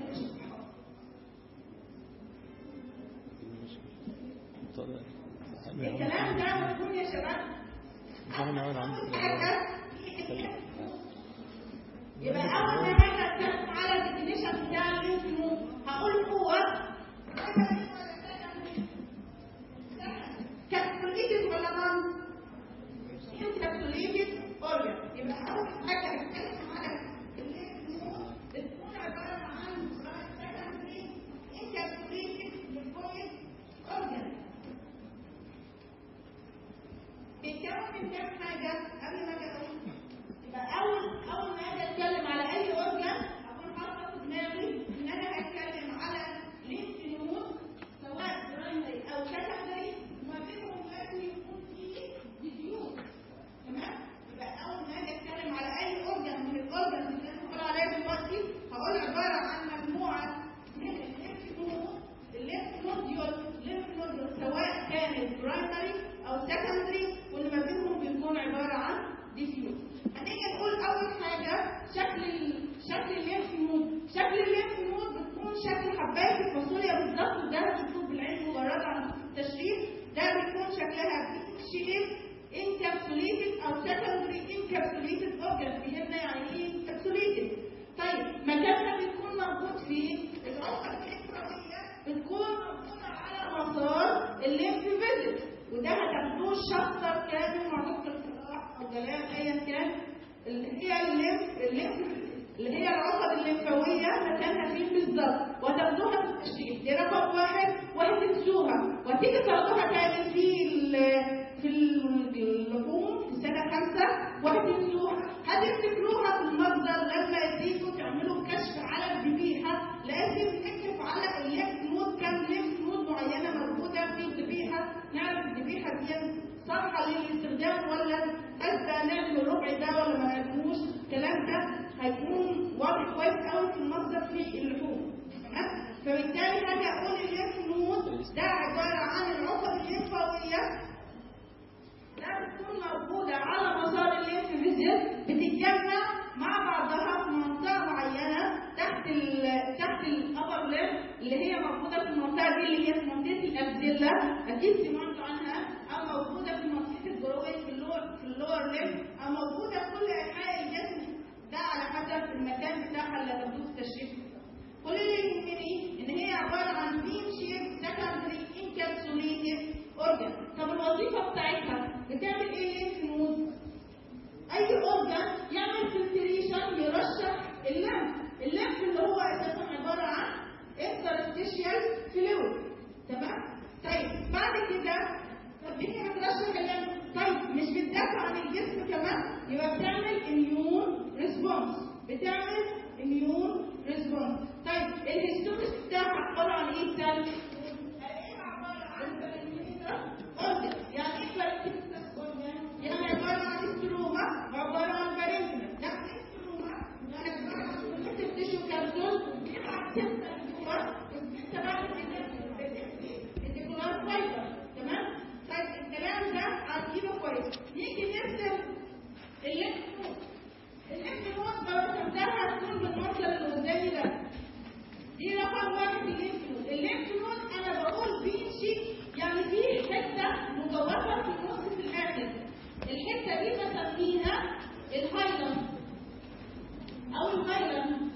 الكلام ده مفهوم يا شباب أنا أقعد عندك أول حاجة يبقى أول حاجة بتحكم على الديفينيشن يبقى اول حاجه هنتكلم على الليمف نود بتكون عباره عن secondary encapsulated lymphoid organ بيتكون من كام حاجه قبل ما اجي اقول يبقى اول اول ما اجي اتكلم على اي اورجان اكون حاطه في دماغي ان انا هتكلم على ليمف نود سواء برايمري او سكندري وما بينهم لازم يكون في ديفيوز تمام يبقى اول ما اجي اتكلم على اي اورجان من الاورجانز اللي انا بقول عليها دلوقتي هقول عباره عن مجموعه من الليمف نود الليمف نوديول الليمف نوديول سواء كانت برايمري او سكندري واللي ما بينهم بيكون عباره عن ديفيوز هنيجي نقول اول حاجه شكل ال- شكل الليمف نود شكل الليمف نود بتكون شكل حبايه الفاصوليا بالظبط وده بتشوف بالعين مجرد عن التشريح ده بيكون شكلها شيب انكابسوليتد او سكندري انكابسوليتد اورجان فهمنا يعني ايه انكابسوليتد طيب مكانها بيكون موجود فين؟ العصب الانفراديه بتكون موجوده على مسار الليمف فيزيت وده هتاخدوه شابتر كامل مع دكتور صلاح او جلال ايا كان اللي هي الليمف الليمف اللي هي العصب الليمفاويه مكانها فين بالظبط وتاخدوها في التشريح دي رقم واحد وهتنسوها وتيجي تاخدوها تاني في ال- في اللحوم في سنه خمسه وهتنسوها هتفتكروها في المصدر لما تيجوا تعملوا كشف على الذبيحه لازم نكشف على الليمف نود كام ليمف نود معينه موجوده في الذبيحه نعرف الذبيحه دي صالحه للاستخدام ولا حتى نعمل الربع ده ولا ما نعملوش الكلام ده هيكون واضح كويس قوي في المصدر في اللحوم تمام فبالتالي هاجي اقول الليمف نود ده عباره عن العصب الليمفاويه ده بتكون موجودة على مسار الليمف فيزيت بتتجمع مع بعضها في منطقة معينة تحت ال تحت الأبر ليم اللي هي موجودة في المنطقة دي اللي هي في منطقة الأبزيلا أكيد سمعتوا عنها أو موجودة في منطقة الجرويد في اللور في اللور ليم أو موجودة في كل أنحاء الجسم ده على حسب المكان بتاعها اللي هتاخدوه في التشريح كل اللي يهمني ان هي عباره عن بيم شيب سكندري انكابسوليتد اورجان طب الوظيفه بتاعتها بتعمل ايه الليمف نود اي اورجان يعمل فلتريشن يرشح اللمف اللمف اللي هو اساسا عباره عن انترستيشيال فلويد تمام طيب بعد كده طب هي بترشح اللمف طيب مش بتدافع عن الجسم كمان يبقى بتعمل اميون ريسبونس بتعمل اميون ريسبونس طيب الهيستوريس بتاعها عباره عن ايه تاني؟ عباره عن organ. يعني ايه باركتيكس organ؟ يعني عباره عن استروما وعباره عن بارينكما يعني ايه استروما؟ يعني عباره عن كونكتيف تيشو كابسول بيبعت سيستم جوه والسيستم بعد كده الديكولار فايبر تمام؟ طيب الكلام ده عارفينه كويس نيجي نرسم الليمف نود الليمف نود لو رسمتها هتكون بالمنظر اللي قدامي ده دي رقم واحد الليمف نود الليمف نود انا بقول بيمشي يعني في حته مجوفه في النص في الاخر الحته دي بسميها الهايلاند او الهايلاند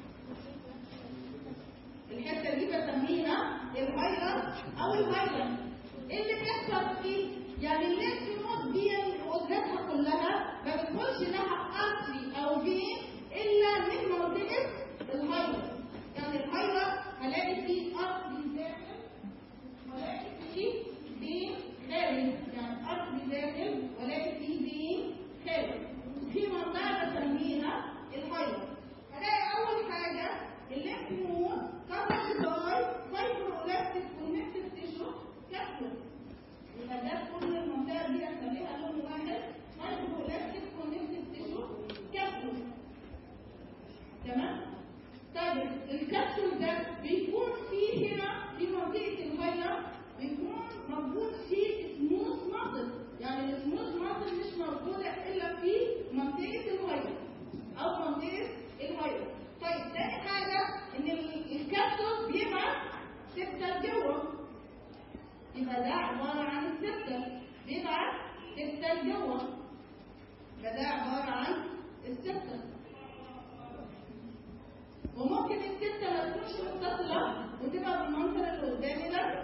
الحته دي بسميها الهايلاند او الهايلاند ايه اللي بيحصل فيه يعني الليمف نود دي وجهتها كلها ما بتكونش لها ارتري او فين الا من منطقه الهايلاند يعني الهايلاند هلاقي فيه ارتري داخل ولاقي فيه بين خارج يعني ارتري داخل ولاقي فيه بين خارج في منطقه بسميها الهايلاند هلاقي اول حاجه الليمف نود كفر باي فايبرولاستيك كونكتيف تيشو كابسول يبقى ده كل المنطقه دي هنخليها لون واحد فايبرولاستيك كونكتيف تيشو كابسول تمام طيب الكبسول ده بيكون فيه هنا في منطقه الهايلاند بيكون موجود فيه سموث ماسل يعني السموث ماسل مش موجوده الا في منطقه الهايلاند او منطقه الهايلاند طيب تاني حاجه ان ال- الكبسول بيبعت سبتة جوه يبقى ده عباره عن السبتة بيبعت سبتة جوه يبقى ده عباره عن السبتة وممكن الستة ما تكونش متصلة وتبقى بالمنظر اللي قدامي ده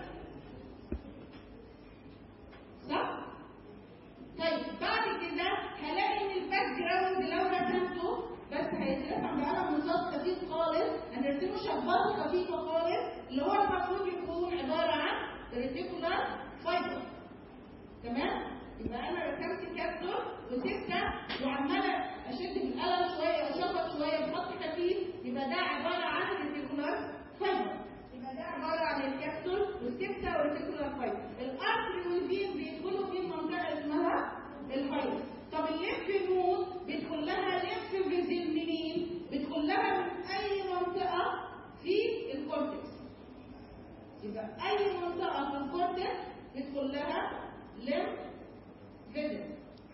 صح؟ طيب بعد كده هلاقي ان الباك جراوند شبهه خفيفه خالص اللي هو المفروض يكون عباره عن ريتيكولار فايبر تمام يبقى انا رسمت كابسول وسته وعماله اشد بالقلم شويه واشخبط شويه بخط خفيف يبقى ده عباره عن ريتيكولار فايبر يبقى ده عباره عن الكابسول والسته والريتيكولار فايبر الارتري والفين بيدخلوا في منطقه اسمها الفايبر طب الليمف نود بيدخل لها ليمف فيزل منين؟ بيدخل لها من اي منطقه في الكورتكس يبقى اي منطقه في الكورتكس بيدخل لها ليمف فيزل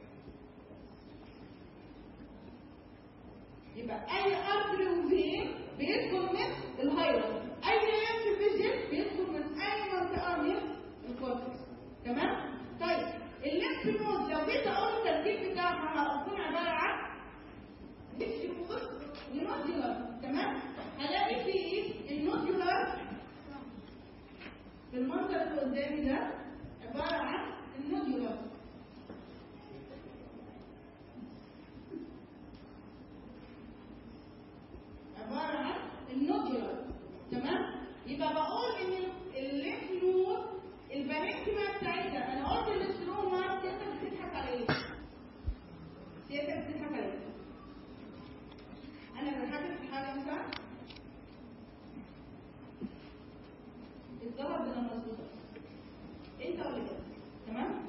يبقى اي ارتري وفين بيدخل من الهايرس اي ليمف فيزل بيدخل من اي منطقه من الكورتكس تمام طيب الليمف نود لو جيت اقول التركيب بتاعها هتكون عباره عن ليمف نود ونوديولار تمام هلاقي فيه النوديولار في المنظر اللي قدامي ده عباره عن النوديولار عباره عن النوديولار تمام يبقى بقول ان الليمف نود البانكتيما بتاعتها انا قلت الاستروما سيادتك بتضحك على ايه؟ سيادتك بتضحك على ايه؟ انا بضحكك في حاجه مثلا الظهر بلا مظبوطه انت ولا كده تمام؟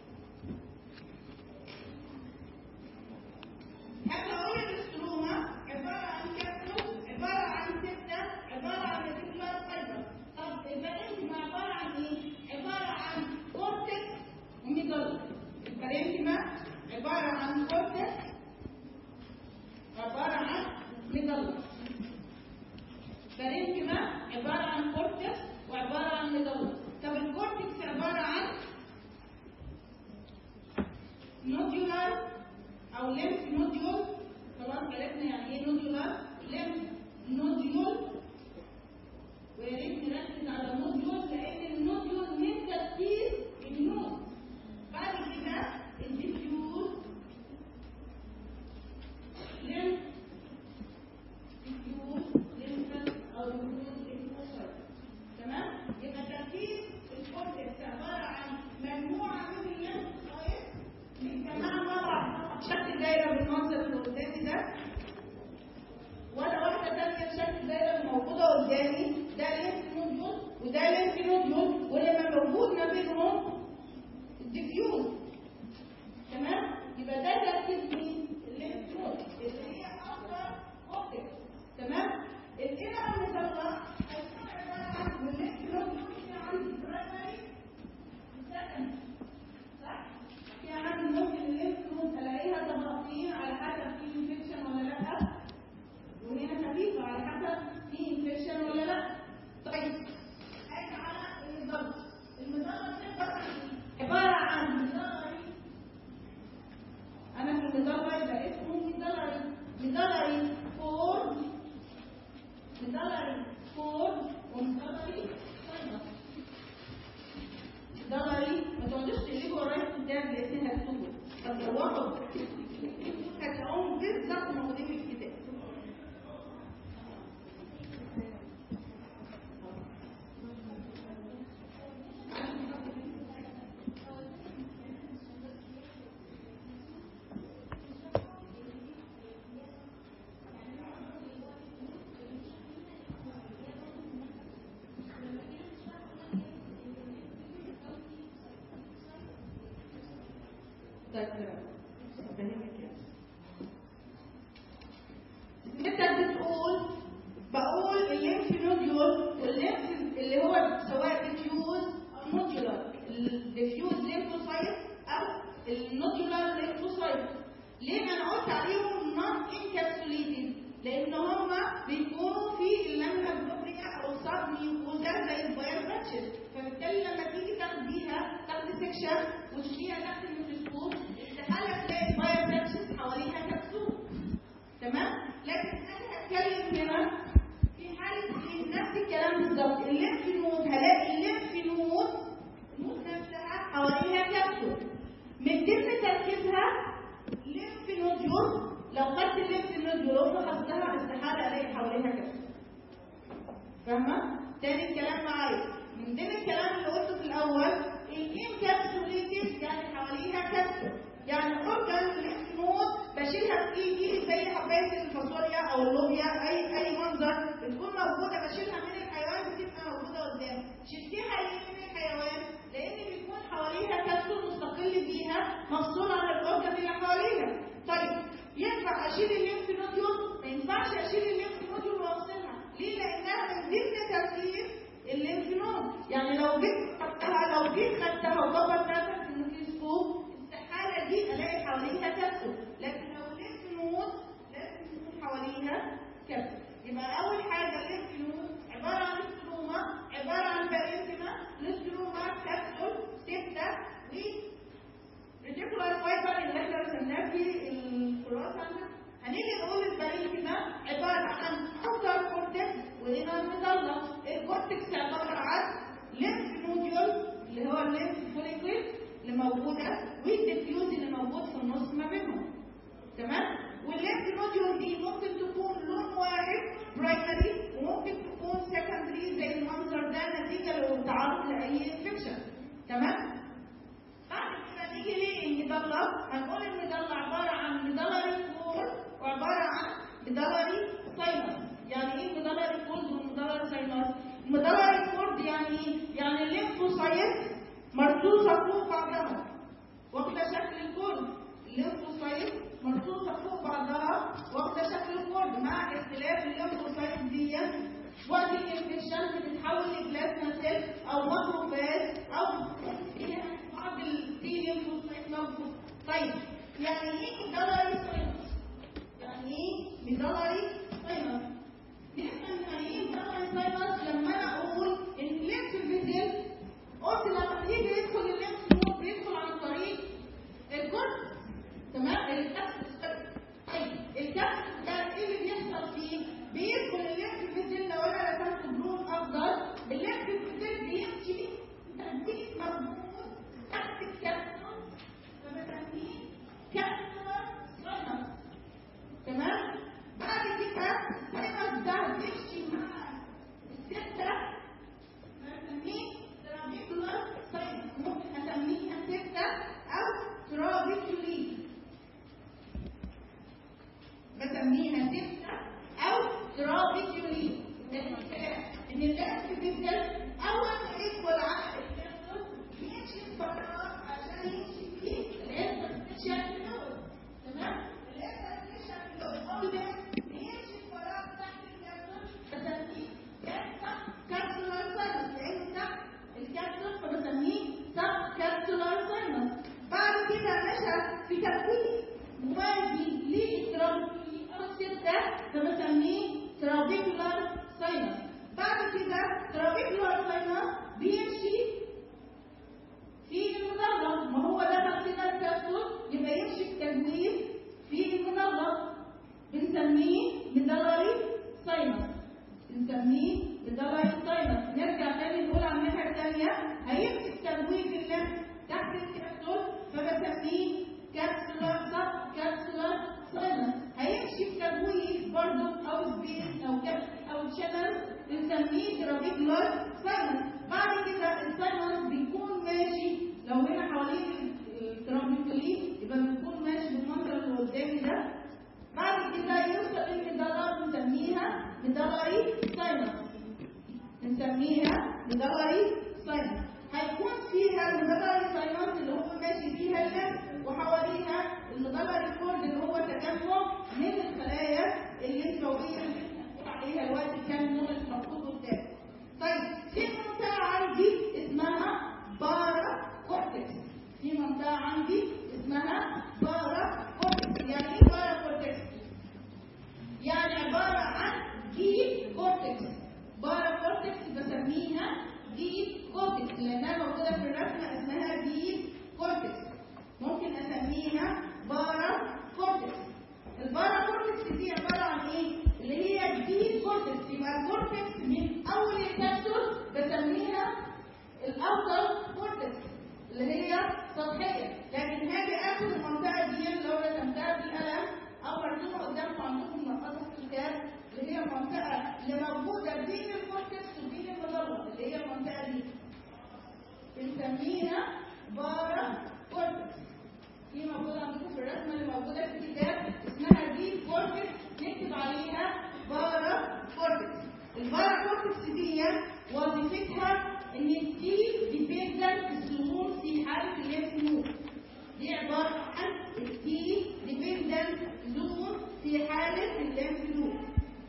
حتى اقول الاستروما عباره عن كبسول عباره عن سته عباره عن ريتيكولار فايبر طب البارينكيما عباره عن ايه؟ عباره عن كورتكس وميدل البارينكيما عباره عن كورتكس عباره عن ميدل البارينكيما عباره عن كورتكس وعباره عن ميدل طب الكورتكس عباره عن نوديولار او ليمف نوديول خلاص عرفنا يعني ايه نوديولار ليمف نوديول ويا ريت نركز على النوديول لان النوديول من تركيز النود بعد كده الديفيوز ليمف ديفيوز ليمف او ديفيوز ليمفوسايت تمام يبقى تركيز الكورتكس عباره عن مجموعه من الليمفوسايت متجمعه مع بعض شكل دايره بالمنظر اللي قدامي ده ولا واحده ثانيه بشكل دايره اللي موجوده قدامي ده لينف نوديول وده لينف نوديول ولما موجود ما بينهم الديفيوز تمام يبقى ده تركيز مين اللينف نود اللي هي اكبر اوبتكس تمام الانر المثلث هيكون عباره عن من اللينف نوديول في عندي برايمري وسكندري صح في عندي ممكن اللينف نود الاقيها طبقتين على حسب في انفكشن ولا لا وهنا خفيفة على حسب في انفكشن ولا لا طيب هاجي على المدرج المدرج عبارة عن مدرج أنا في المدرج ده اسمه مدرج مدرج فور مدرج فور ومدرج فايبر مدرج ما تقعدوش تقلبوا ورايا الكتاب لأن هتكتبوا طب لو واحد هتلاقوهم بالظبط موجودين في الكتاب طيب فهمك يعني انت بتقول بقول الليمف نوديول والليمف اللي هو سواء ديفيوز او نوديولار الديفيوز ليمفوسايت او النوديولار ليمفوسايت ليه انا قلت عليهم نون انكابسوليتد لان هم بيكونوا في اللمبه البروبريا او الصاب ميوكوزا زي الباير باتشز فبالتالي لما تيجي تاخديها تاخدي سكشن وتشيليها تحت الميكروسكوب استحاله تلاقي الباير باتشز حواليها كبسول تمام لكن انا هتكلم هنا في حاله إيه؟ نفس الكلام بالظبط الليمف نود هلاقي الليمف نود النود نفسها حواليها كبسول من ضمن تركيبها ليمف نوديول لو خدت الليمف نوديول وفحصتها استحاله الاقي حواليها كبسول فاهمه تاني الكلام معايا من ضمن الكلام اللي قلته في الاول الانكابسوليتد يعني حواليها كبسول يعني اورجان الاسمود بشيلها بايدي زي حبايه الفاصوليا او اللوبيا اي اي منظر بتكون موجوده بشيلها من الحيوان بتبقى موجوده قدامي شلتيها ليه من الحيوان لان بيكون حواليها كبسول مستقل بيها مفصول عن الاورجان اللي حواليها طيب ينفع اشيل الليمف نوديول ما ينفعش اشيل الليمف نوديول واوصلها ليه لانها من ضمن تركيب الليمف نود يعني لو جيت خدتها لو جيت خدتها وكبرت نفسك في الميكروسكوب استحاله دي الاقي حواليها كبسول لكن لو الليمف نود لازم يكون حواليها كبسول يبقى اول حاجه الليمف نود عباره عن ستروما عباره عن بارينكما الستروما كبسول سته و ريتيكولار فايبر اللي احنا رسمناه في الخلاصه هنيجي نقول البارينكما عباره عن اوتر كورتكس وهنا المظله الكورتكس عباره عن ليمف نوديول اللي هو الليمف فوليكل اللي موجوده والديفيوز اللي موجود في النص ما بينهم تمام والليمف نوديول دي ممكن تكون لون واحد برايمري وممكن تكون سكندري زي المنظر ده نتيجه للتعرض لاي انفكشن تمام بعد كده نيجي ليه المدلة هنقول المدلة عبارة عن مدلري كور وعبارة عن مدلري ساينس يعني ايه مدلري كورد ومدلري ساينس مدلري كورد يعني ايه يعني الليمفوسايت مرصوصة فوق بعضها واخدة شكل الكورد الليمفوسايت مرصوصة فوق بعضها واخدة شكل الكورد مع اختلاف الليمفوسايت دي وقت الانفكشن بتتحول لبلازما سيل او ماكروفاج او فيها بعض الفيلينج موجود طيب يعني ايه ميدالري ساينس؟ يعني ايه ميدالري ساينس؟ نفهم يعني ايه ميدالري ساينس لما انا اقول ان الليمف فيزل قلت لما يجي يدخل الليمف نود بيدخل عن طريق الكورت تمام الكبس طيب الكبس ده ايه اللي بيحصل فيه؟ بيدخل الليمف فيزل لو انا رسمت بلون افضل الليمف فيزل بيمشي تنبيه مربوط تحت الكبسول فبسميه كبسولار ساينس تمام بعد كده الساينس ده بيمشي مع الستة بسميه ترابيكولار ساينس ممكن اسميها ستة او ترابيكولي بسميها ستة او ترابيكولي ان الناس بتبدا اول ما يدخل على الكبسول يمشي الفراغ عشان يمشي فيه الانترستيشن فلويد تمام الانترستيشن فلويد اول ده بيمشي الفراغ تحت الكبسول بسميه كابسولار ساينس لان تحت الكبسول فبسميه سب كابسولار ساينس بعد كده نشأ في تكوين موازي للترابيكولي او الستة فبسميه ترابيكولار ساينس بعد كده ترابيكولار ساينس بيمشي في المدرج ما هو دخل كده الكبسول يبقى يمشي التجويف في المدرج بنسميه مدلري ساينس بنسميه مدلري ساينس نرجع تاني نقول على الناحية التانية هيمسك تجويف اللف تحت الكبسول فبسميه كابسولار سب كابسولار ساينس هيمشي في تجويف برضه او سبيس او كبس او شانل بنسميه ترابيكولار ساينس بعد كده الساينس بيكون ماشي لو هنا حوالين الترابيكولي يبقى بيكون ماشي بالمنظر اللي قدامي ده بعد كده يوصل المدلر بنسميها مدلري ساينس بنسميها مدلري ساينس هيكون فيها المدلري ساينس اللي هو ماشي فيها اللف وحواليها المدلري كورد اللي هو تجمع من الخلايا الليمفاويه اللي بنقول عليها الوقت كان نور المفروض قدام طيب في منطقه عندي اسمها بارا كورتكس في منطقه عندي اسمها بارا كورتكس يعني ايه بارا كورتكس يعني عباره عن ديب كورتكس بارا كورتكس بسميها ديب كورتكس لانها موجوده في الرسمه اسمها ديب كورتكس ممكن اسميها بارا كورتكس البارا كورتكس دي عباره عن ايه اللي هي الديب كورتكس يبقى الكورتكس من اول الكبسول بسميها الاوتر كورتكس اللي هي سطحيه لكن هاجي اخد المنطقه دي اللي هو رسمتها بالقلم او مرسومه قدامكم عندكم مقصه الكتاب اللي هي المنطقه اللي موجوده بين الكورتكس وبين المظله اللي هي المنطقه دي بنسميها بارا كورتكس دي موجوده عندكم في الرسمه اللي موجوده في الكتاب اسمها دي كورتكس نكتب عليها بارا كورتكس البارا كورتكس دي وظيفتها ان تجيب ديبندنت سلوك في حاله الليمف نود دي عباره عن التي ديبندنت زون في حاله الليمف نود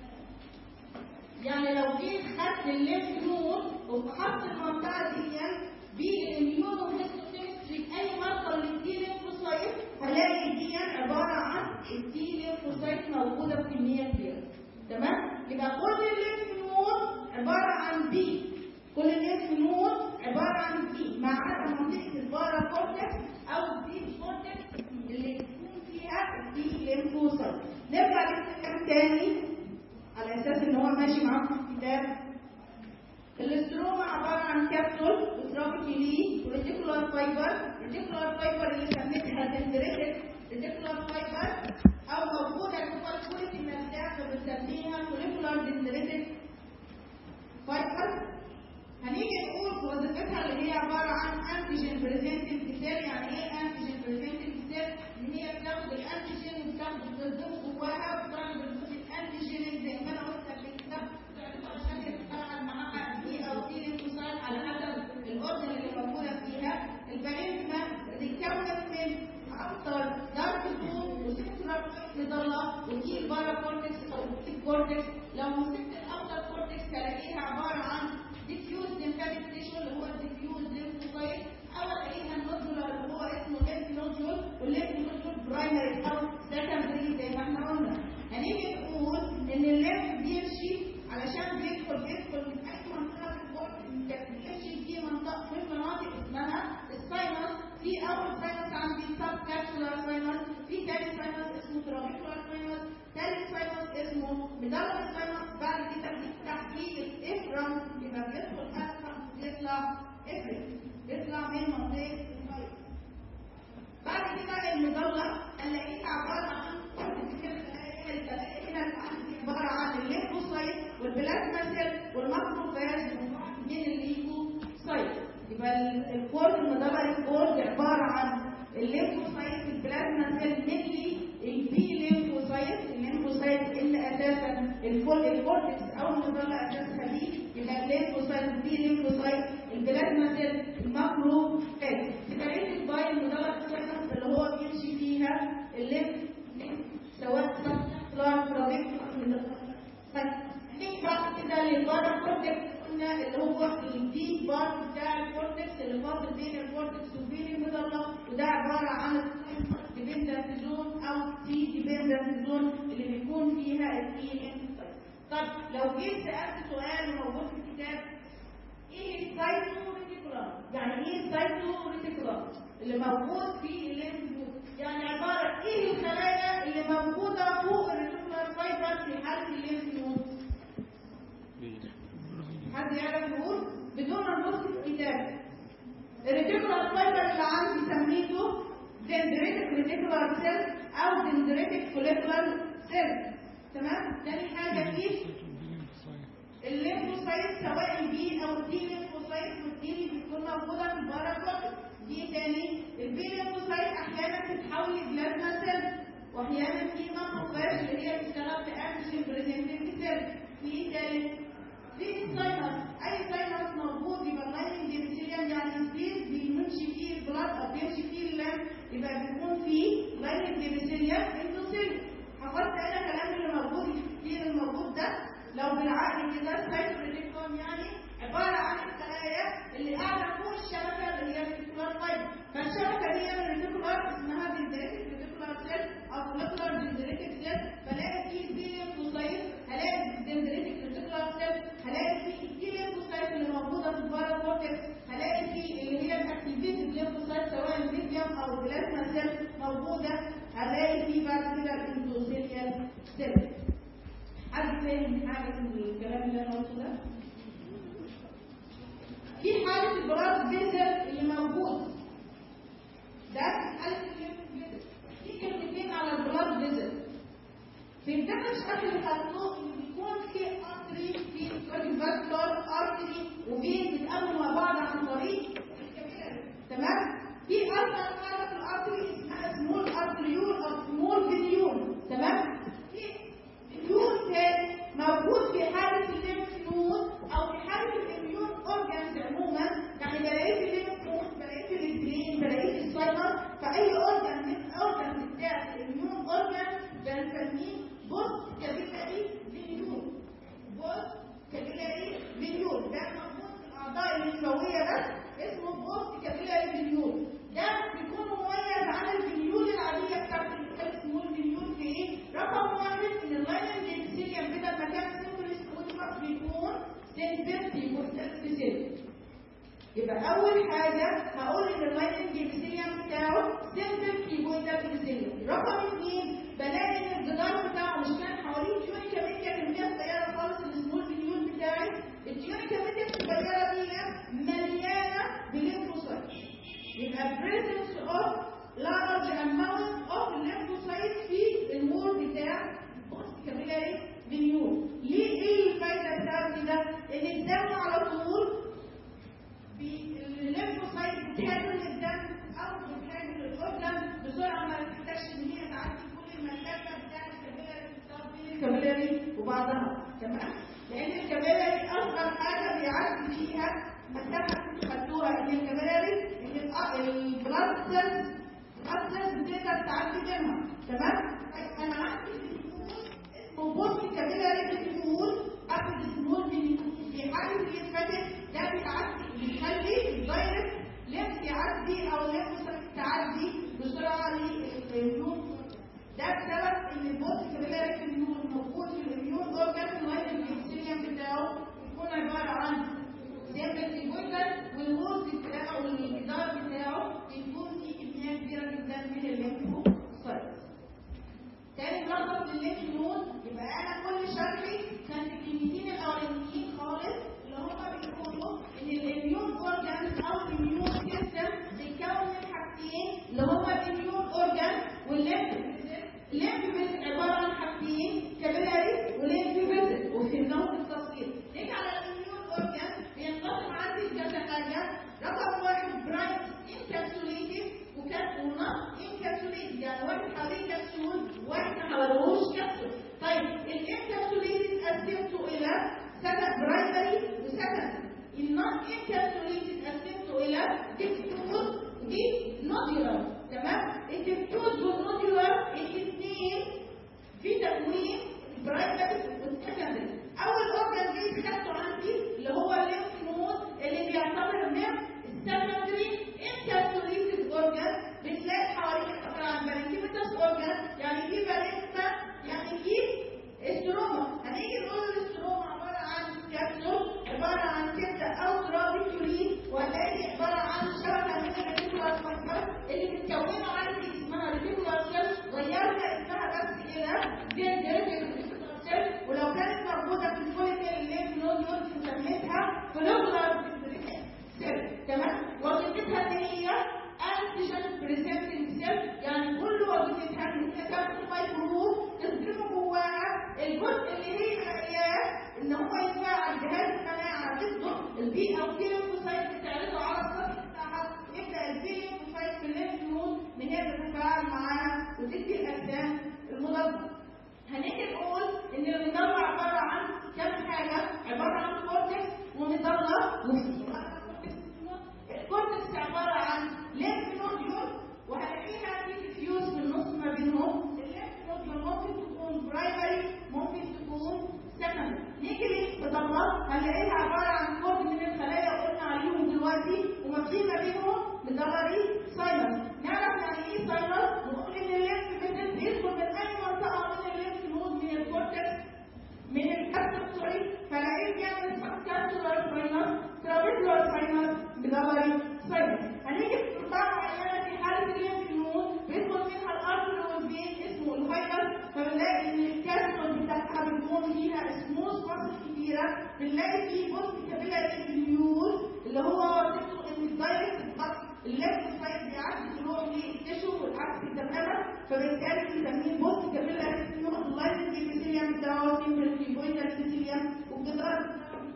يعني لو جيت خدت الليمف نود وفحصت المنطقه دي بالاميونو هيستوكيمستري اي مصدر للتي ليمفوسايت هلاقي دي عباره عن التي ليمفوسايت موجوده بكميه كبيره تمام يبقى كل الليمف نود عباره عن دي كل الليمف نود عباره عن دي ما عدا منطقه البارا كورتكس او الدي كورتكس اللي يكون فيها التي ليمفوسايت نرجع للكلام تاني على اساس ان هو ماشي معاكم في الكتاب الاستروما عباره عن كبسول وترابيكيلي وريتيكولار فايبر ريتيكولار فايبر اللي سميتها دندريتك ريتيكولار فايبر او موجوده جوه الكوليك المبدع فبنسميها كوليكولار دندريتك فايبر هنيجي نقول وظيفتها اللي هي عباره عن انتيجين بريزنتنج سيل يعني ايه انتيجين بريزنتنج سيل اللي هي بتاخد الانتيجين وبتاخد الضوء جواها وبتعمل الضوء الانتيجين زي ما انا قلت قبل كده عشان تتفاعل معاها دي او دي لينفوسايت على حسب الاوردر اللي موجوده فيها الباريزما بتتكون من اكتر دارك زون وسكترال مضله ودي البارا كورتكس او التيك كورتكس لو مسكت الاوتر كورتكس هلاقيها عباره عن ديفيوز ليمفاتيك تيشو اللي هو الديفيوز ليمفوسايت او الاقيها النودولار اللي هو اسمه ليمف نودول والليمف نودول برايمري او سكندري زي ما احنا قلنا هنيجي نقول ان الليمف بيمشي علشان بيدخل بيدخل من اي منطقه في الجسم بيمشي في منطقه في مناطق اسمها الساينس في اول ساينس عندي سب كابسولار ساينس في ثاني ساينس اسمه ترابيكولار ساينس ثالث ساينس اسمه مدور ساينس بعد كده بيفتح فيه الافرم يبقى بيدخل افرم بيطلع افرم بيطلع من منطقه الفايبر بعد كده المدلة هنلاقيها عبارة عن هنا عبارة عن الليمفوسايت والبلازما سيل والماكروفاج من الليمفوسايت يبقى الكورد المدلة الكورد عبارة عن الليمفوسايت البلازما سيل ملي البي ليمفوسايت الليمفوسايت اللي اساسا الكل الكورتكس او المدلة اساسها دي يبقى الليمفوسايت بي ليمفوسايت البلازما سيل الماكرو فاج تكريت الباي المدلة اللي هو بيمشي فيها الليمف سواء سبلار برابيك هنيجي بعد كده للبارا كورتكس قلنا اللي هو الديب بارت بتاع الكورتكس اللي فاضل بين الكورتكس وبين المظله وده عباره عن ديبندنت زون او تي ديبندنت زون اللي بيكون فيها التي طب لو جيت سالت سؤال موجود في الكتاب ايه السايتو ريتيكولار؟ يعني ايه السايتو ريتيكولار؟ اللي موجود في الليمف يعني عباره ايه الخلايا اللي موجوده فوق الريتيكولار فايبر في حاله الليمف نود؟ حد يعرف يقول بدون ما نبص في الكتاب الريتيكولار فايبر اللي عندي سميته دندريتك ريتيكولار سيل او دندريتك فوليكولار سيل تمام تاني حاجه فيه الليمفوسايت سواء البي او الدي ليمفوسايت والدي اللي بتكون موجوده في الباراكوت دي تاني البي ليمفوسايت احيانا بتتحول لبلازما سيل واحيانا في ماكروفاج اللي هي بتشتغل في انتيجين بريزنتنج سيل في تالت في الساينس اي ساينس موجود يبقى لايننج ديبسيليان يعني سبيس بيمشي فيه البلاد او بيمشي فيه اللام يبقى بيكون فيه لايننج ديبسيليان اندوسيل حفظت انا كلام اللي موجود الكتير الموجود ده لو بالعقل كده سايتوريتيكوم يعني عباره عن الخلايا اللي قاعده فوق الشبكه اللي هي الريتيكولار فايبر فالشبكه دي الريتيكولار اسمها دندريتك ريتيكولار سيل او فوليكولار دندريتك سيل فلاقي فيه بيليوكوسايت هلاقي دندريتك ريتيكولار سيل هلاقي فيه الكيليوكوسايت اللي موجوده في البارا كورتكس هلاقي فيه اللي هي الاكتيفيتد ليوكوسايت سواء الميديوم او البلازما سيل موجوده هلاقي فيه بعد كده الاندوثيليال سيل حد فاهم حاجه من الكلام اللي انا قلته ده؟ في حالة البراز فيزل اللي موجود ده في حالة الليمف فيزل في كلمتين على البراز فيزل في الدمج قبل الخلطوق بيكون في ارتري في كارديوفاسكولار ارتري وفين بيتقابلوا مع بعض عن طريق الكابيلاري تمام في اصلا حاجه في الارتري اسمها سمول ارتريول او سمول فينيول تمام في فينيول تاني موجود في حاله الليمف نود او في حاله الاميون اورجانز عموما يعني بلاقيه في الليمف نود بلاقيه في البرين بلاقيه في السايبر فاي اورجان من الاورجانز بتاعت الاميون اورجان بنسميه بوست كابيلاري فينيول بوست كابيلاري فينيول ده موجود في الاعضاء الليمفاويه بس اسمه بوست كابيلاري فينيول ده بيكون مميز عن الفينيول العاديه بتاعت السمول فينيول في ايه؟ رقم واحد ان اللاين الجنسيليا بدل ما كان سيمبل سكوتمس بيكون سنسيتي مستقبل يبقى اول حاجه هقول ان اللاين الجنسيليا بتاعه سنسيتي مستقبل رقم اثنين بلاقي ان الجدار بتاعه مش كان حواليه تيونيكا ميديا كميه صغيره خالص السمول فينيول بتاعي التيونيكا ميديا الصغيره دي مليانه بليمفوسايت يبقى presence of large amount of lymphocytes في المول بتاع post capillary venule ليه ايه الفايده بتاعت كده؟ ان الدم على طول الليمفوسايت بتهاجم الدم او بتهاجم الاورجن بسرعه ما تحتاجش ان هي تعدي كل المسافه بتاعت الكابيلاري الكابيلاري وبعضها تمام؟ لان الكابيلاري اصغر حاجه بيعدي فيها مسافه خدوها ان الكابيلاري البلاد سيلز البلاد سيلز بتقدر تعدي منها تمام انا عندي اسمه بوست كابيلاري بتقول قبل السمول في حاله الانفاتيك ده بيعدي بيخلي الفيروس لف يعدي او لف تعدي بسرعه للاميون ده بسبب ان البوست كابيلاري بتقول موجود في الاميون اورجان اللاين الجنسيليوم بتاعه بيكون عباره عن سيمبل جدا والوز بتاعه والجدار بتاعه بيكون فيه كميه كبيره جدا من الليمفوسايت. تاني ملخص للليمف نود يبقى انا كل شكلي كان في الكلمتين الاولانيين خالص اللي هم بيقولوا ان الاميون اورجانز او الاميون سيستم بيتكون من حاجتين اللي هم الاميون اورجان والليمف الليمف فيزيت عباره عن حاجتين كابيلاري وليمف فيزيت وفهمناهم في التصوير. نيجي على الاميون اورجان بينقسم عندي كذا حاجه رقم واحد برايت انكابسوليتد وكان ونص انكابسوليتد يعني واحد حواليه كبسول واحد ما حواليهوش كبسول طيب الانكابسوليتد قسمته الى سكن برايمري وسكن النص انكابسوليتد قسمته الى ديكتوز ودي نوديولار تمام الديكتوز والنوديولار الاثنين في تكوين البرايمري والسكندري اول اورجان جاي خدته عندي اللي هو الليمف نود اللي بيعتبر من السكندري انكابسوليتد اورجان بتلاقي حواليه عباره عن باريكيمتس اورجان يعني في باريكتا يعني في استروما هنيجي نقول الاستروما عباره عن كبسول عباره عن كبده او ترابيكيولين وهتلاقي عباره عن شبكه من الريتيكولار فايبر اللي بتكونه عندي اسمها ريتيكولار سيل غيرنا اسمها بس الى ديريتيكولار سيل ولو كانت موجوده في الفوليكل الليمف نوديول سميتها فولوكولار سيل تمام وظيفتها ان هي انتيجين بريزنتنج سيل يعني كل وظيفتها ان هي تاخد ميكروب تضربه جواها الجزء اللي هي اياه ان هو يفعل جهاز المناعه ضده البي او تي ليمفوسايت بتعرضه على السطح بتاعها يبدا البي ليمفوسايت في الليمف نود من هي بتتفاعل معاها وتدي الاجسام المضاده هنيجي نقول ان المضله عباره عن كم حاجه عباره عن كورتكس ومضله وفي الكورتكس عباره عن ليمف نوديول وهلاقيها في فيوز في النص ما بينهم الليمف نوديول ممكن تكون برايمري ممكن تكون سكندري نيجي للمضلات هنلاقيها عباره عن كورد من الخلايا قلنا عليهم دلوقتي وما في ما بينهم مدرري سايلنس نعرف يعني ايه سايلنس ونقول ان الليمف فيزيت بيدخل من اي منطقه من الليمف نود من الكورتكس من الكابسول سوري فلاقيه بيعمل سب كابسولار ساينس ترابيكولار ساينس بدوري ساينس هنيجي في قطاع معينه في حاله الليمف نود بيدخل منها الارتر والفين اسمه الفايبر فبنلاقي ان الكابسول بتاعتها بتكون فيها سموث ماسل كبيره بنلاقي فيه بوست كابيلاري فيول اللي هو وظيفته ان الدايركت الليمف سايد بيعدي تروح للتشو والعكس تماما فبالتالي بنسميه بوست كابيلاري فيول لايننج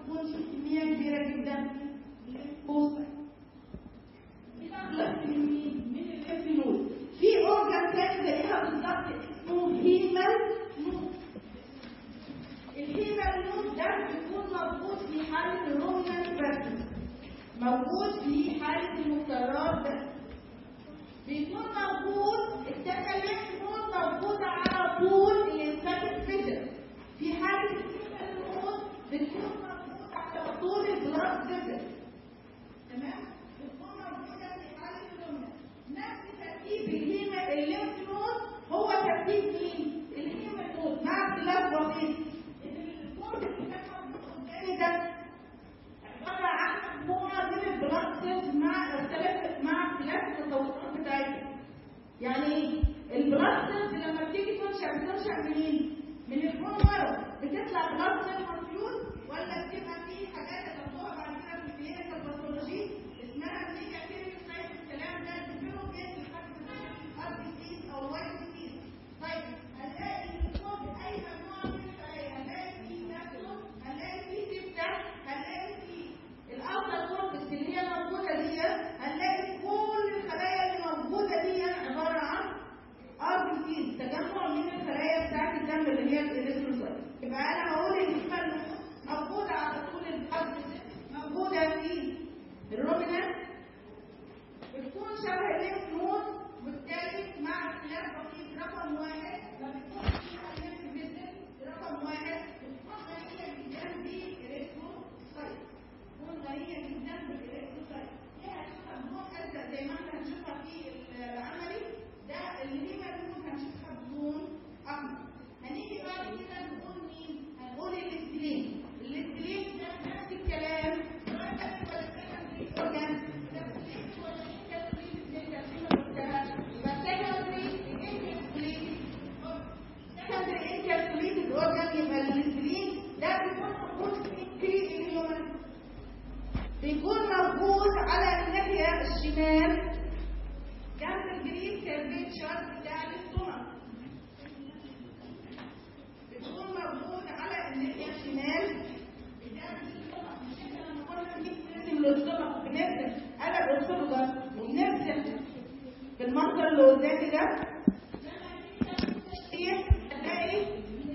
تكون في كميه كبيره جدا من من الانفلود في اورجان تاني زيها بالظبط اسمه هيمال نود الهيمال نود ده بيكون موجود في حاله الرومنانت بس موجود في حاله المكررات بس بيكون موجود التكاليف نود موجوده على طول الانفاتيك فيجر في حاله الهيمال نود بتكون موجوده على طول البلاد فيجر تمام بتكون موجوده في حاله الرومنانت نفس ترتيب الهيمال الليمف نود هو ترتيب مين؟ الهيمال نود مع اختلاف بسيط ان الكود اللي كان موجود قدامي ده عباره عن مجموعه من البلاد سيلز مع اختلاف مع اختلاف التطورات بتاعتها. يعني ايه؟ البلاد سيلز لما بتيجي تنشا بتنشا منين؟ من البون مارو بتطلع بلاد سيل مفيوز ولا بتبقى في حاجات هتاخدوها بعد كده في الكلينيكال باثولوجي اسمها نيجاتيف سايت الكلام ده بيعملوا بين الار بي سي او الواي بي سي. طيب هنلاقي الكود اي مجموعه من الخلايا هنلاقي في نفسه هنلاقي في سته هنلاقي في الاوتر كورتكس اللي هي موجوده دي هنلاقي كل الخلايا اللي موجوده دي عباره عن ار بي سي تجمع من الخلايا بتاعت الدم اللي هي الاريثروسايت يبقى انا هقول ان الفرق موجوده على طول الارض موجوده في الرومينانت بتكون شبه الليمف نود بالتالي مع اختلاف بسيط رقم واحد لما بتكون فيها الليمف فيزل رقم واحد بتكون غنيه جدا بالاريثروسايت تكون غنيه جدا بالاريثروسايت ليها شبه نوع ازرق زي ما احنا هنشوفها في العملي ده اللي هي بنقول هنشوفها بدون احمر هنيجي بعد كده نقول مين؟ هنقول الاستلين الاستلين ده نفس الكلام ولا كده ولا كده اورجان بيكون موجود على الناحية الشمال جنب الجرين كيرفيتشر بتاع الاستومك بيكون موجود على الناحية الشمال بتاع الاستومك مش احنا لما كنا بنجيب نرسم الاستومك بنرسم قلب الاسوفجس وبنرسم في المنظر اللي قدامي ده ايه هتلاقي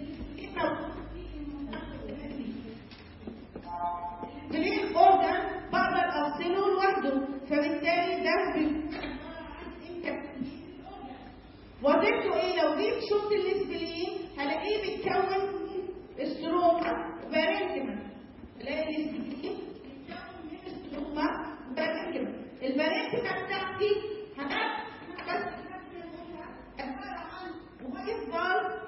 جرين اورجان بقدر افصله لوحده فبالتالي ده بيكون وظيفته ايه لو جيت شفت الاسبلين هلاقيه بيتكون استروما وبارنكما هلاقي الاسبلين بيتكون من استروما وبارنكما البارنكما بتاعتي هتبقى بس عباره عن وايت بار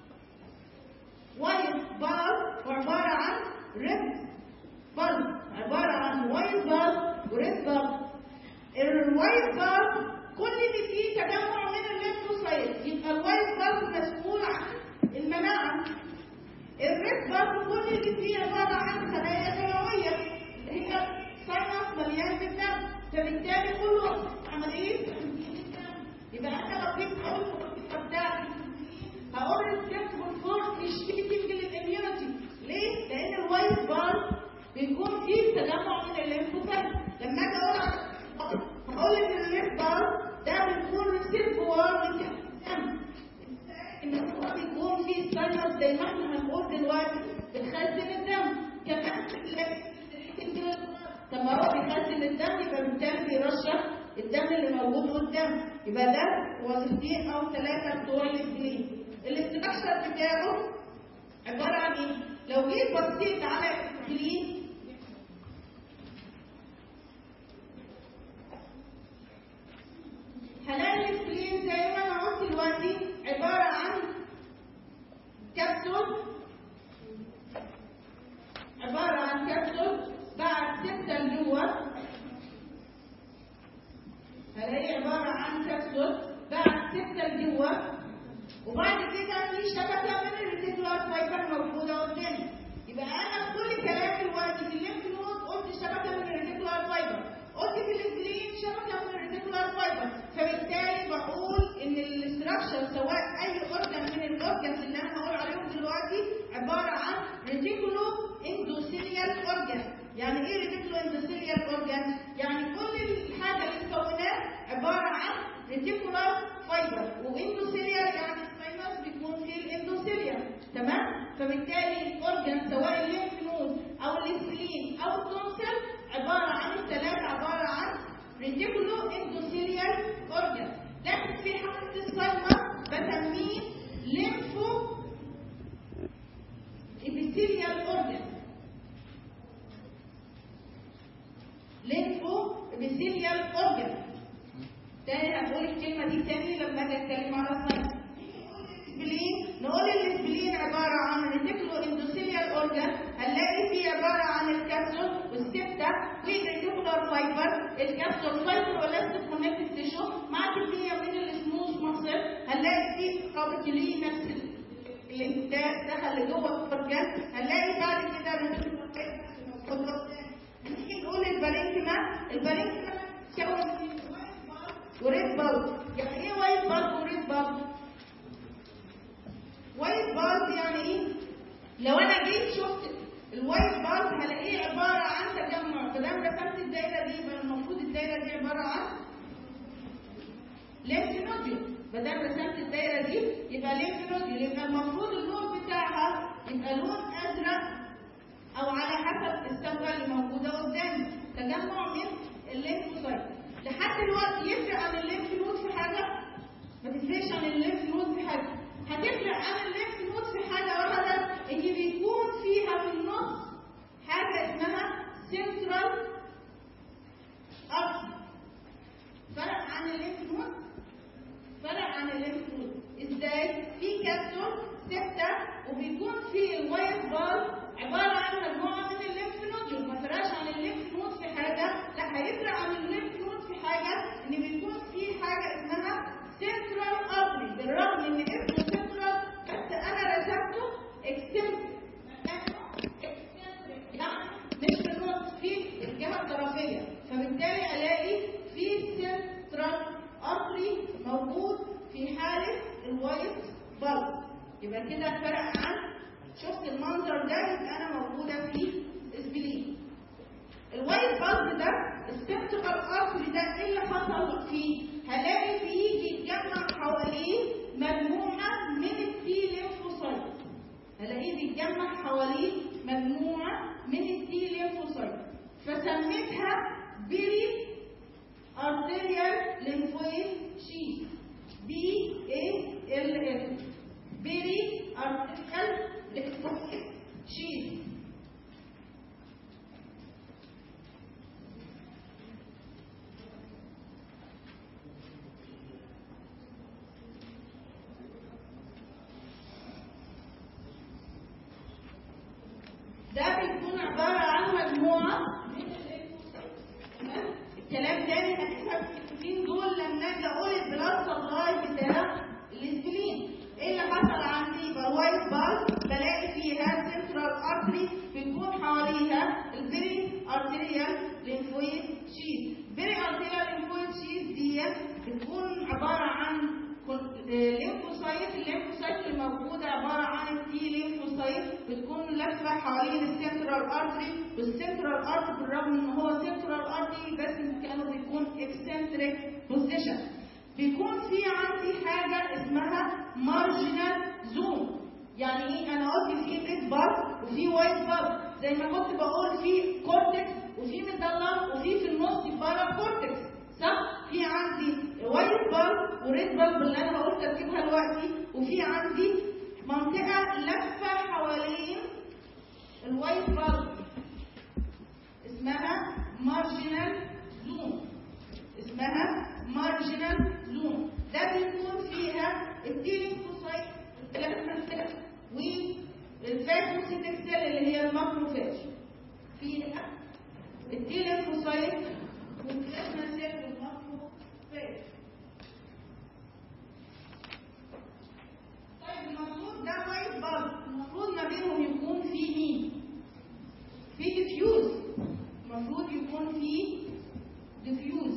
وايت بار وعباره عن ريد بار عباره عن وايت بار وريد بار الوايت بار كل اللي فيه تجمع من الليمفوسايت يبقى الوايت بارت مسؤول عن المناعه الريد بارت كل اللي فيه عباره عن خلايا دمويه هي صنف مليان بالدم فبالتالي كله عمليه يبقى انا لو جيت اقول بتاعتي هقول الكتب فور تشتكي للاميونيتي ليه؟ لان الوايت بارت بيكون فيه تجمع من الليمفوسايت لما اجي اقول هقول ان الليف بار ده بيكون ريسيرفوار من الدم ان هو بيكون فيه ساينس زي ما احنا هنقول دلوقتي بتخزن الدم كمان طب ما هو بيخزن الدم يبقى بالتالي بيرشح الدم اللي موجود قدام يبقى ده وظيفتين او ثلاثه بتوع الاسبلين الاستراكشر بتاعه عباره عن ايه؟ لو جيت بصيت على الاسبلين هلاقي السكرين زي ما انا قلت دلوقتي عباره عن كبسول عباره عن كبسول بعد ستة لجوه هلاقي عباره عن كبسول بعد ستة لجوه وبعد كده في شبكه من الريتيكولار فايبر موجوده قدامي يبقى انا في كل كلامي دلوقتي في الليمف نود قلت شبكه من الريتيكولار فايبر قلت في الاسبلين شبكه من الريتيكولار فايبر فبالتالي بقول ان الاستراكشر سواء اي اورجان من الاورجانز اللي انا هقول عليهم دلوقتي عباره عن ريتيكولو اندوثيليال اورجان ريتيكولار فايبر واندوثيليال يعني الساينس بيكون فيه الاندوثيليال تمام فبالتالي الاورجن سواء الليمف نود او الاسبلين او التونسل عباره عن الثلاثه عباره عن ريتيكولو اندوثيليال اورجن لكن في حاله الساينس بسميه ليمفو epithelial organ lympho epithelial organ تاني هنقول الكلمة دي تاني لما اجي اتكلم على الساينس الاسبلين نقول الاسبلين عبارة عن ريتيكولو اندوثيليال اورجان هنلاقي فيه عبارة عن الكبسول والسبتة والريتيكولار فايبر الكبسول فايبر والاستيك كونكتد تيشو مع كمية من السموث مصر هنلاقي فيه رابط ليه نفس ال- الانتاج دخل لجوه الاورجان هنلاقي بعد كده نيجي نقول البارينكما البارينكما تكون من وريد بالب يعني ايه وايت بالب وريد بالب وايت بالب يعني ايه لو انا جيت شفت الوايت بالب هلاقيه عباره عن تجمع فدام رسمت الدايره دي يبقى المفروض الدايره دي عباره عن ليمف نوديول ما دام رسمت الدايره دي يبقى ليمف نوديول يبقى المفروض اللون بتاعها يبقى لون ازرق او على حسب الصبغه اللي موجوده قدامي تجمع من الليمفوسايت لحد دلوقتي يفرق عن الليمف نود في حاجه ما تفرقش عن الليمف نود في حاجه هتفرق عن الليمف نود في حاجه واحده ان بيكون فيها في النص حاجه اسمها سنترال ارض فرق عن الليمف نود فرق عن الليمف نود ازاي في كبسول ستة وبيكون في الوايت بال عبارة عن مجموعة من الليمف نوديول ما فرقش عن الليمف نود في حاجة لا هيفرق عن الليمف نود في حاجة ان بيكون في حاجة اسمها سنترال ارتري بالرغم ان اسمه سنترال بس انا رسمته اكستنت يعني مش في النص في الجهة الطرفية فبالتالي الاقي في سنترال ارتري موجود في حالة الوايت بلب يبقى كده فرق عن شفت المنظر ده يبقى انا موجودة في اسبلين الوايت بلب ده السنترال ارتري ده ايه اللي حصل فيه هلاقي فيه بيتجمع حواليه مجموعة من التي ليمفوسايت هلاقيه بيتجمع حواليه مجموعة من التي ليمفوسايت فسميتها بيري arterial lymphoid sheath B A L L بيري arterial lymphoid sheath ده بيكون عبارة عن مجموعة من الليمفوسايت تمام؟ الكلام تاني هنفهم الاسبلين دول لما اجي اقول البلاد سبلاي بتاع الاسبلين ايه اللي حصل عندي يبقى الوايت بال بلاقي فيها سنترال ارتري بيكون حواليها البيري ارتريال ليمفويد شيز بيري ارتريال ليمفويد شيز دي بتكون عباره عن ليمفوسايت الليمفوسايت اللي موجوده عباره عن التي ليمفوسايت بتكون لفه حوالين السنترال ارتري والسنترال ارتري بالرغم ان هو سنترال ارتري بس مكانه بيكون اكسنتريك بوزيشن بيكون في عندي حاجه اسمها مارجنال زون يعني ايه انا قلت في ريد بار وفي وايت بار زي ما كنت بقول في كورتكس وفي مدلل وفي في النص بارا كورتكس صح في عندي وايت بار وريد بلب اللي انا هقول تركيبها دلوقتي وفي عندي منطقه لفه حوالين الوايت بلب اسمها مارجنال زون اسمها مارجنال زون ده بيكون فيها التيلينفوسايت والفاجوسيتك سيل اللي هي الماكروفاج فيها التيلينفوسايت والبلازما سيل والماكروفاج طيب المفروض ده وايت بلب المفروض ما بينهم يكون في مين؟ في ديفيوز المفروض يكون في ديفيوز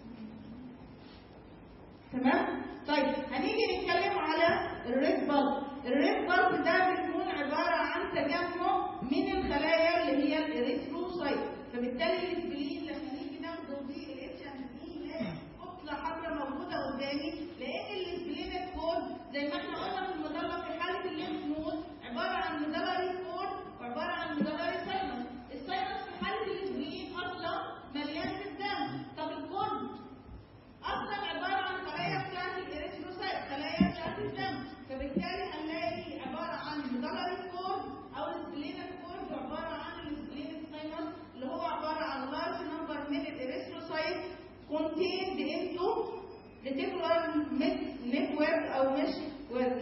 تمام طيب هنيجي نتكلم على الريد بلب الريد بلب ده بيكون عباره عن تجمع من الخلايا اللي هي الاريثروسايت فبالتالي الاسبلين لما نيجي ناخده بيه الاتش ام بي كتله حمراء موجوده قدامي لان السبلينك كورد زي ما احنا قلنا في المدلة في حاله الليمف نود عباره عن مدلري كورد وعباره عن مدلري ساينس الساينس في حاله السبلين اصلا مليان بالدم طب الكورد اصلا عباره عن خلايا بتاعت الاريثروسايت خلايا بتاعت الدم فبالتالي هنلاقي عباره عن مدلري كورد او السبلينك كورد عباره عن السبلينك ساينس اللي هو عباره عن large number من الاريثروسايت contained into reticular network او مش work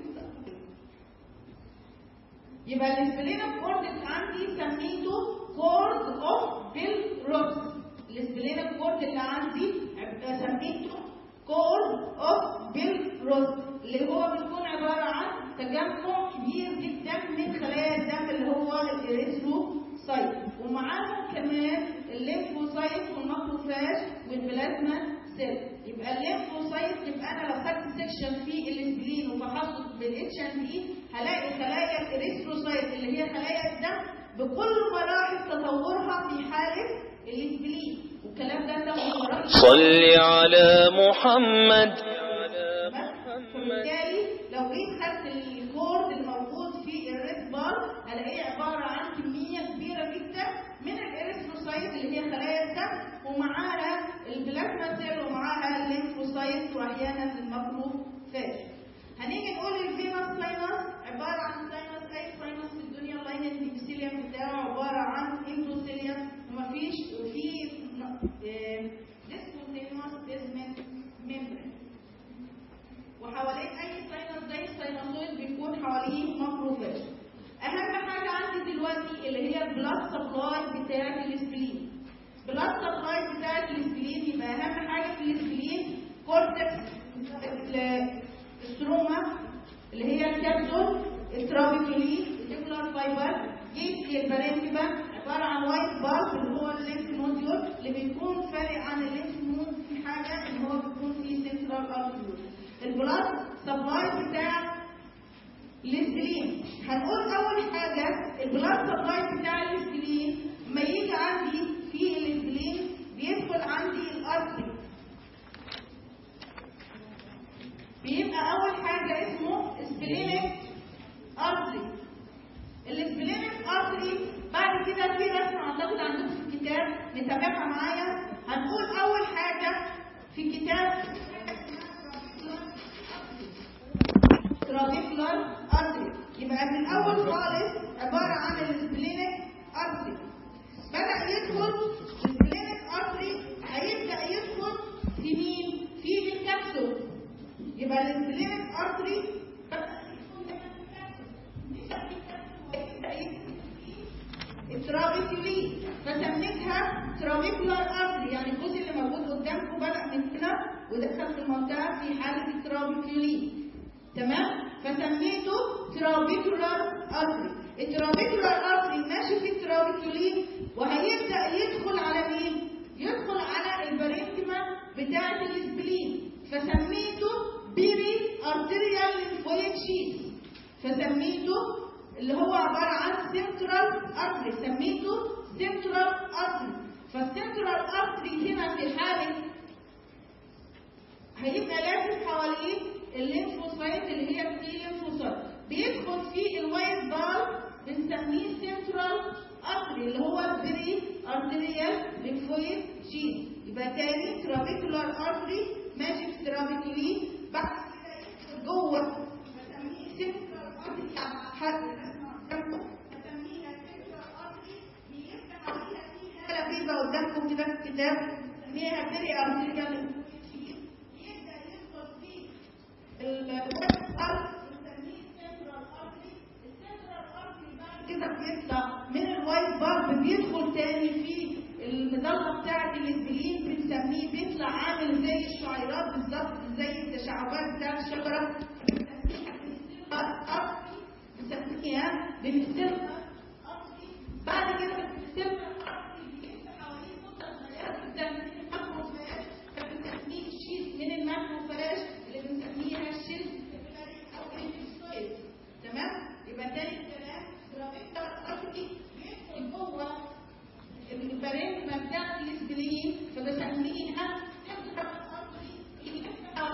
يبقى السبلينك كورد اللي عندي سميته كورد اوف بيل روس السبلينك كورد اللي عندي سميته كورد اوف بيل روس اللي هو بيكون عباره عن تجمع كبير جدا من خلايا الدم اللي هو الاريثروسايت ومعاهم كمان الليمفوسايت والماكروفاج والبلازما سيل يبقى الليمفوسايت يبقى انا لو خدت سيكشن في الاسبلين وفحصت بالاتش ان دي هلاقي خلايا الاريثروسايت اللي هي خلايا الدم بكل مراحل تطورها في حاله الاسبلين والكلام ده ده مراحل صل على محمد فبالتالي لو جيت خدت الكورد الموجود في الريد بار هلاقيه عباره عن كميه كبيره جدا من الاريثروسايت اللي هي خلايا الدم ومعاها البلازما سيل ومعاها الليمفوسايت واحيانا الماكروفاج هنيجي نقول الفينوس ساينس عباره عن ساينس اي ساينس في الدنيا اللاين الابيثيليوم بتاعه عباره عن اندوثيليوم ومفيش وفي ديسكوتينوس بيزمنت ميمبرين وحوالين اي ساينس زي الساينوسويد بيكون حواليه ماكروفاج اهم حاجه عندي دلوقتي اللي هي البلاد سبلاي بتاعه الاسبلين بلاد سبلاي بتاعه الاسبلين يبقى اهم حاجه في الاسبلين كورتكس الستروما اللي هي الكبسول الترابيكولي الريجولار فايبر جيت البارينكيما عباره عن وايت بارت اللي هو الليمف نوديول اللي بيكون فارق عن الليمف نود في حاجه ان هو بيكون فيه سنترال ارتيول البلاد سبلاي بتاع الاسبلين هنقول اول حاجه البلاد سبلاي بتاع الاسبلين لما يجي عندي في الاسبلين بيدخل عندي الارتري بيبقى اول حاجه اسمه سبلينك ارتري السبلينك ارتري بعد كده في رسمه اعتقد عندكم في الكتاب نتابعها معايا هنقول اول حاجه في كتاب ترابيكولار ارتري يبقى من الاول خالص عباره عن السبلينك ارتري بدا يدخل السبلينك ارتري هيبدا يدخل في مين في الكبسول يبقى السبلينك ارتري الترابيكولي فسميتها ترابيكولار ارتري يعني الجزء اللي موجود قدامكم بدا من هنا ودخل في المنطقه في حاله الترابيكولي تمام فسميته ترابيكولار ارتري الترابيكولار ارتري ماشي في الترابيكولي وهيبدا يدخل على مين يدخل على البارينكما بتاعه الاسبلين فسميته بيري ارتريال ليمفويد شيت فسميته اللي هو عباره عن سنترال ارتري سميته سنترال ارتري فالسنترال ارتري هنا في حاله هيبقى لافف حواليه الليمفوسايت اللي هي التي ليمفوسايت بيدخل في الوايت بار بنسميه سنترال ارتري اللي هو البري ارتريال ليمفويد شيت يبقى تاني ترابيكولار ارتري ماشي في ترابيكولي بعد كده يدخل جوه بسميه سنترال ارتري حد بسميها سنترال ارتري بيفتح عليها في هاله بيضاء قدامكم كده في الكتاب بسميها بري ارتريال ليمفويد شيت يبدا يدخل في كده بيطلع من الوايت بارب بيدخل تاني في المظله بتاعه الاسبلين بنسميه بيطلع عامل زي الشعيرات بالظبط زي التشعبات بتاعه الشجره بنسميها بنستلها بعد كده بنستلها بنسميه الشيت من الماكروفاج اللي بنسميها الشيت او الانفسويد تمام يبقى تاني الكلام ترابيكتر ارتي بيدخل جوه البارينكما بتاعت الاسبلين فبسميها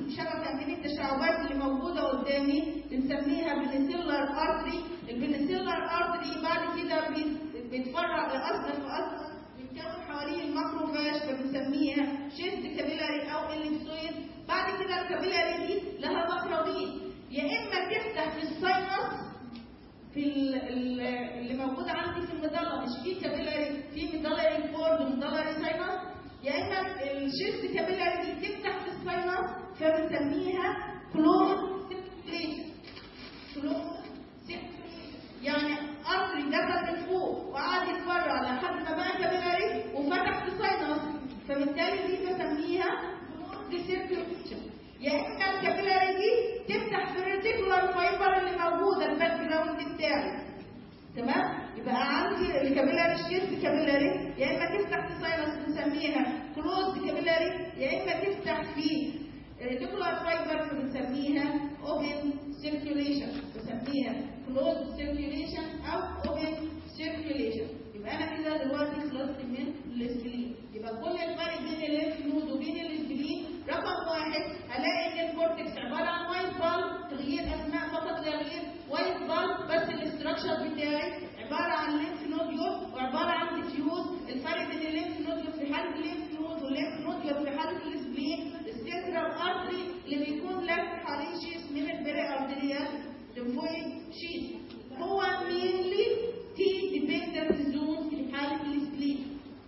شبكه من التشعبات اللي موجوده قدامي بنسميها بنسيلر ارتري البنسيلر ارتري بعد كده بي- بيتفرع لاصل في اصل بيتكون حواليه الماكروفاج فبنسميها شيست كابيلاري او اليبسويد بعد كده الكابيلاري دي لها مخرجين يا اما تفتح في الساينس في ال- ال- اللي موجود عندي في المظله مش في كابيلاري في ميدالري كورد وميدالري ساينس يا اما الشيست كابيلاري دي تفتح في الساينس فبنسميها كلوز سيركيليشن كلوز سيركيليشن يعني ارتري دخل من فوق وقعد يتفرع لحد ما بقى كابيلاري وفتح في ساينس فبالتالي دي بسميها كلوز سيركيليشن يا اما الكابيلاري دي تفتح في الريتيكولار فايبر اللي موجوده الباك جراوند بتاعي تمام يبقى عندي الكابيلاري شيست كابيلاري يا اما تفتح في ساينس بنسميها كلوز كابيلاري يا اما تفتح في الريتيكولار فايبر فبنسميها اوبن سيركيوليشن بسميها كلوز سيركيوليشن او اوبن سيركيوليشن يبقى انا كده دلوقتي خلصت من الاسبلين يبقى كل الفرق بين الليمف نود وبين الاسبلين رقم واحد هلاقي ان الكورتكس عباره عن وايت بال تغيير اسماء فقط لا غير وايت بال بس الاستراكشر بتاعي عباره عن ليمف نوديول وعباره عن ديفيوز الفرق بين الليمف نوديول في حاله الليمف نود والليمف نوديول في حاله الاسبلين السيركلر ارتري اللي بيكون لف حوالين شيس من البري ارتريال لمفويد شيس هو مينلي تي ديبندنت زون في حاله الاسبلين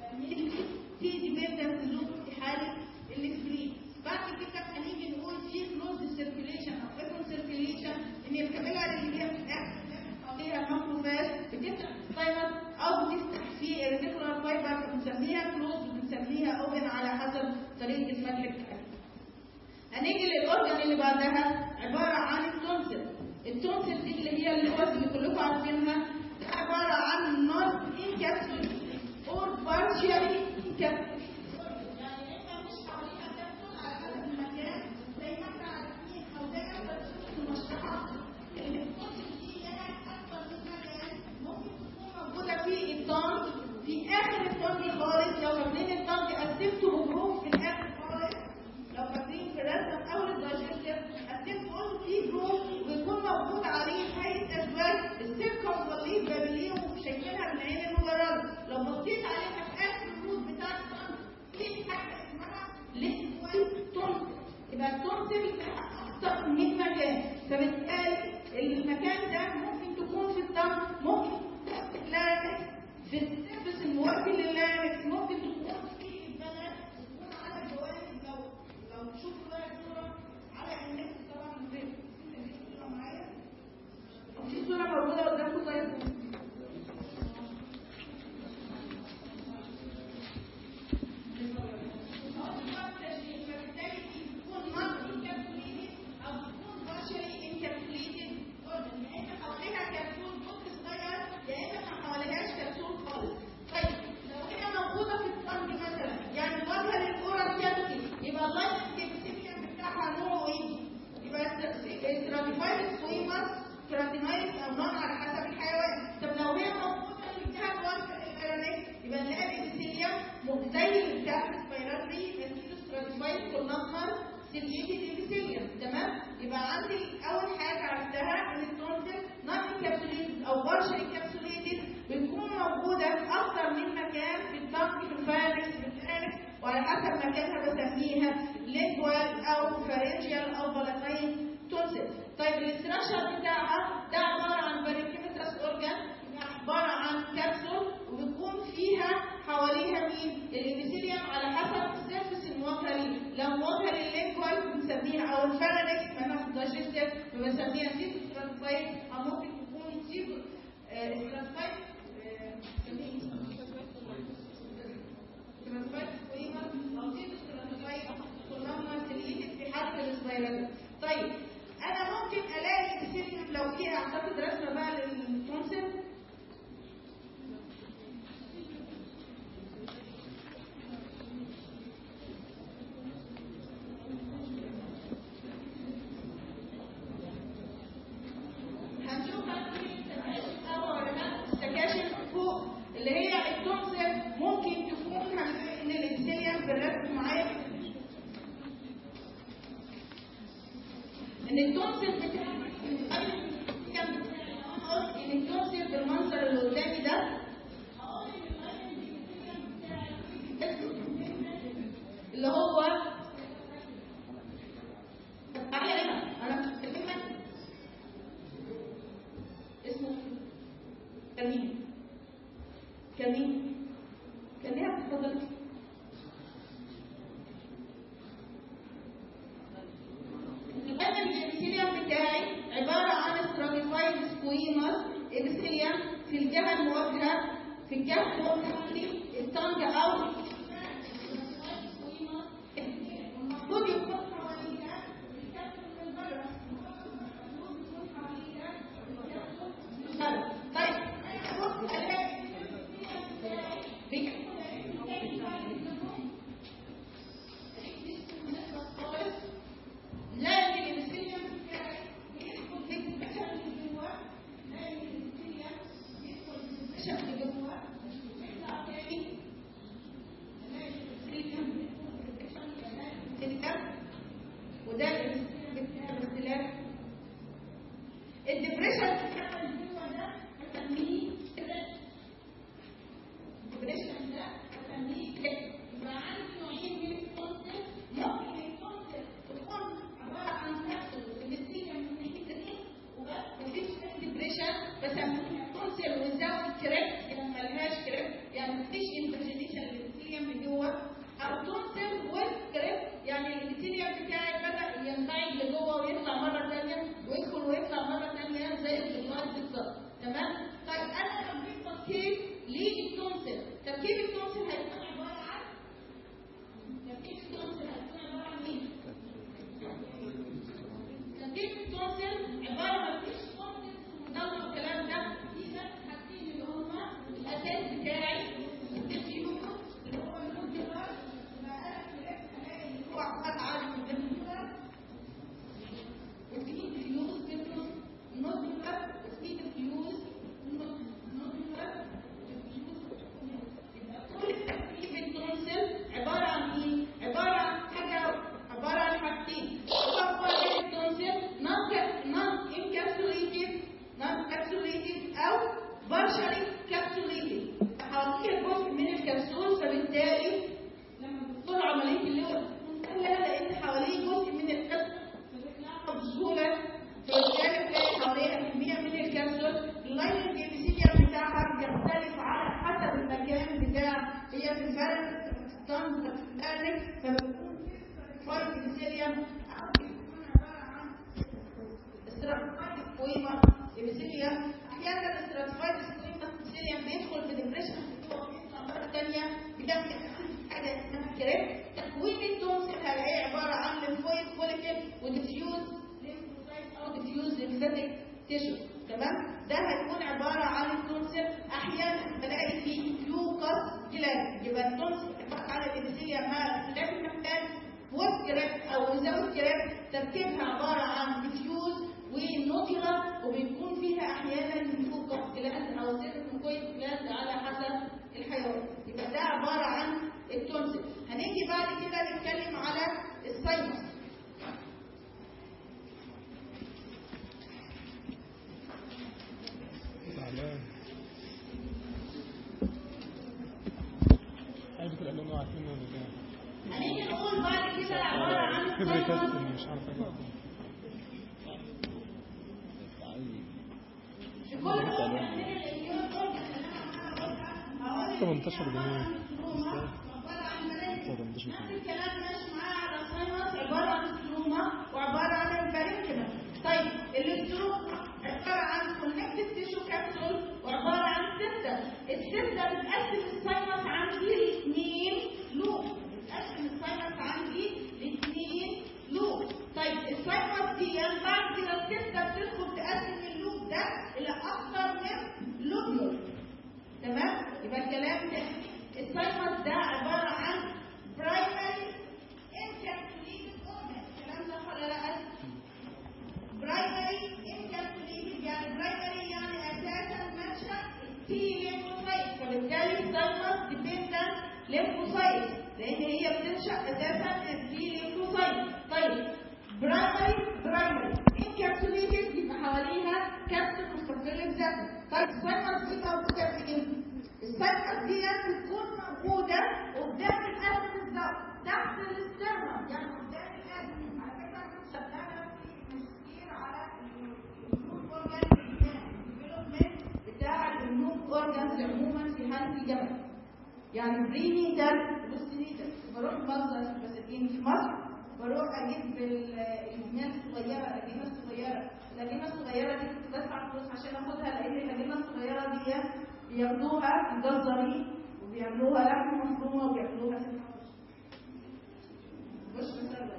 تي ديبندنت زون في حاله الاسبلين بعد كده هنيجي نقول في كلوز سيركيليشن او اوبن سيركيليشن ان الكابيلاري اللي هي فيها ماكروفاج بتفتح الساينس او بتفتح في الريتيكولار فايبر بنسميها كلوز وبنسميها اوبن على حسب طريقه الفتح بتاعتها هنيجي للاورجن اللي بعدها عباره عن التونسل التونسل دي اللي هي اللغز اللي كلكم عارفينها ده عباره عن نوت انكابسول اور بارشيالي انكابسول يعني انت مش حواليها كبسول على حسب المكان زي ما احنا عارفين او زي ما انت بتشوف في المشرحه ان التونسل دي لها اكبر من مكان ممكن تكون موجوده في الطنج في اخر الطنج خالص لو فاكرين الطنج قسمته بجروب في الاخر خالص لو فاكرين في رسم اول الدايجستيف قسمت قلت في جروب ويكون موجود عليه هيئه ازواج السيركم والليف بابليهم شايفينها من عين المجرد لو بصيت عليها في اخر الروت بتاع الطنج في حاجه اسمها ليكوال تونسل يبقى التونسل اكتر من مكان فبالتالي المكان ده ممكن تكون في الدم ممكن تكون في اللارنكس في السيرفس الموازي لللارنكس ممكن تكون في البلد تكون على الجوانب لو لو تشوفوا بقى الصوره على النت طبعا في في صوره معايا في صوره موجوده قدامكم طيب كراتينايز او نوع على حسب الحيوان طب لو هي موجوده اللي فيها الوصفه الالكترونيك يبقى نلاقي الابيثيليوم زي بتاع السبيرالي ستراتيفايد كولنر سيليتد ابيثيليوم تمام يبقى عندي اول حاجه عرفتها ان التونسل نون انكابسوليتد او بارشل انكابسوليتد بتكون موجوده في اكثر من مكان في الضغط في الفارنكس في الفارنكس وعلى حسب مكانها بسميها لينجوال او فارنجيال او بلاتين تونسل طيب الاستراكشر بتاعها ده عباره عن باريكيمترس اورجان عباره عن كبسول وبتكون فيها حواليها مين؟ الابيثيليوم على حسب السيرفس المواجهه ليه، لو مواجهه لللينجوال بنسميها او الفارنكس ما انا دايجستيف بنسميها سيتو ستراتيفايد او ممكن تكون سيتو ستراتيفايد ستراتيفايد سكويما او سيتو ستراتيفايد كلها سيليتد في حالة السبايرال طيب انا ممكن الاقي الابيثيليوم لو فيها اعتقد رسمه بقى للتونسل هنشوف السكاشن فوق اللي هي التونسل ممكن تكون هنلاقي ان الابيثيليوم بالرسم معايا ان التونسل بتاعك ان التونسل بالمنظر اللي قدامي ده اللي هو تعالى هنا انا مش بكلمك اسمه كمين كمين كمين اتفضل القلم الابيثيليوم بتاعي عبارة عن ستراتيفايد سكويمر ابيثيليوم في الجهة المواجهة في الجهة المواجهة التانج أو المفروض يكون حواليها الكبسول من بره. المفروض يكون حواليها الكبسول. طيب بص ألاقي لكن الابيثيليوم بتاعي يدخل في البشر اللي جوه لكن الابيثيليوم يدخل في البشر اللي جوه يطلع تاني وده الاختلاف الدبريشن بتاع الجوه ده بسميه الدبريشن ده بسميه يبقى عندي نوعين من الكونسل ممكن الكونسل تكون عباره عن كبسول بنسيجه من الحته دي وبس مفيش ديبريشن بسميها كونسل وزاوت كريب يعني ملهاش كريب يعني مفيش انفجينيشن للابيثيليوم من جوه او تونسل والكريب يعني الابيثيليوم بتاعي بدا ينقعد لجوه ويطلع مره ثانيه ويدخل ويطلع مره ثانيه زي الجلوات بالظبط تمام طيب انا لو جيت تركيب للتونسل تركيب التونسل هيكون عباره عن تركيب التونسل هيكون عباره عن مين؟ تركيب التونسل عباره ما فيش تونسل ودورة والكلام ده في بس حاجتين اللي هما الاساس بتاعي الديفيوز اللي هو النوديولار ما انا في الاكس هلاقي اللي هو عقد عالي من النوديولار وفي ديفيوز بينهم نوديولار وفي ديفيوز نوديولار كل تركيب التونسل عبارة عن ايه؟ عبارة عن حاجة عبارة عن حاجتين صفوة التونسل non encapsulated non capsulated أو partially capsulated حواليها جزء من الكبسول فبالتالي لما بتدخل عملية اللواء مسهلة لأن حواليه جزء من الكبسول فبتلاقيها بسهولة فبالتالي بتلاقي حواليها كمية من الكبسول اللاين الجينيسية بتاعها بيختلف على حسب المكان بتاع هي في الفرق ستاند بتتقلب فبتكون فايت جينيسيليوم أو بتكون عبارة عن استراتيفايد سكويما ابيثيليوم احيانا الاستراتيفايد سكويما ابيثيليوم بيدخل في ديبريشن وبيطلع مره ثانيه بيدخل حاجه اسمها كريب تكوين التونسل هلاقيه عباره عن ليمفويد فوليكل وديفيوز ليمفوسايت او ديفيوز ليمفاتيك تيشو تمام ده هيكون عباره عن التونسل احيانا بلاقي فيه لوكاس جلاند يبقى التونسل عباره عن الابيثيليوم مع اختلاف المكان والكريب او وزاوت كريب تركيبها عباره عن ديفيوز ونوديولار وبيكون فيها احيانا فوق جلاند او سيركويد جلاند على حسب الحيوان يبقى ده عباره عن التونسل هنيجي بعد كده نتكلم على الساينس زعلان عايز كل اللي عارفين ولا لا هنيجي نقول بعد كده عباره عن كبر الساينس كاستن مش عارف ايه كل واحد من الإنجيل دول 18 جنيه عبارة عن ملايين. 18 نفس جنيه الكلام ماشي معاه على الساينس عبارة عن ستروما وعبارة عن البارينكما طيب الاستروما عبارة عن كونكتد تيشو كابسول وعبارة عن سيستم السيستم بتقسم الساينس عندي لاثنين لوب بتقسم الساينس عندي لاثنين لوب طيب الساينس دي بعد كده السيستم تدخل تقسم اللوب ده إلى أكثر من لوبيول تمام يبقى الكلام ده الساينس ده عبارة عن برايمري encapsulated organ الكلام ده ولا لا برايمري encapsulated يعني برايمري يعني اساسا منشا التي ليمفوسايت فبالتالي الساينس ديبندنت ليمفوسايت لان هي بتنشا اساسا التي ليمفوسايت طيب برايمري برايمري اساسا طيب السايمس دي موجوده فين؟ السايمس دي بتكون موجوده قدام القلب بالظبط تحت الاسترنم يعني قدام القلب على فكره كنت شغاله في ماجستير على النوم اورجان ديفلوبمنت بتاع النوم اورجانز عموما في حاله الجبل يعني بريني ده بص دي بروح مصر مساكين في مصر بروح اجيب الاجنه الصغيره الاجنه الصغيره الاجنه الصغيره دي كنت بدفع فلوس عشان اخدها لان الاجنه الصغيره دي بياخدوها في الجزري وبيعملوها لحم مفرومه وبيعملوها في الحوش مش مسألة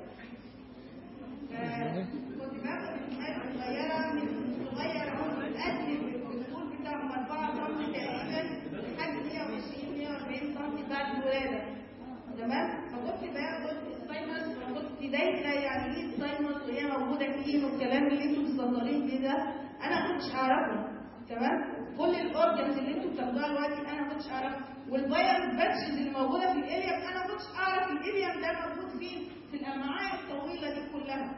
كنت باخد الحاجات الصغيره من صغير اهو قد الطول بتاعهم 4 سم تقريبا لحد 120 140 سم بعد الولاده تمام فكنت باخد السايمس وكنت دايره يعني ايه السايمس وهي موجوده فين والكلام اللي انتم مصدرين بيه ده انا ما كنتش اعرفه تمام كل الاورجنز اللي انتم بتاخدوها دلوقتي انا ما كنتش اعرفها والباير باتشز اللي موجوده في الاليم انا ما كنتش اعرف الاليم ده موجود فين في الامعاء الطويله دي كلها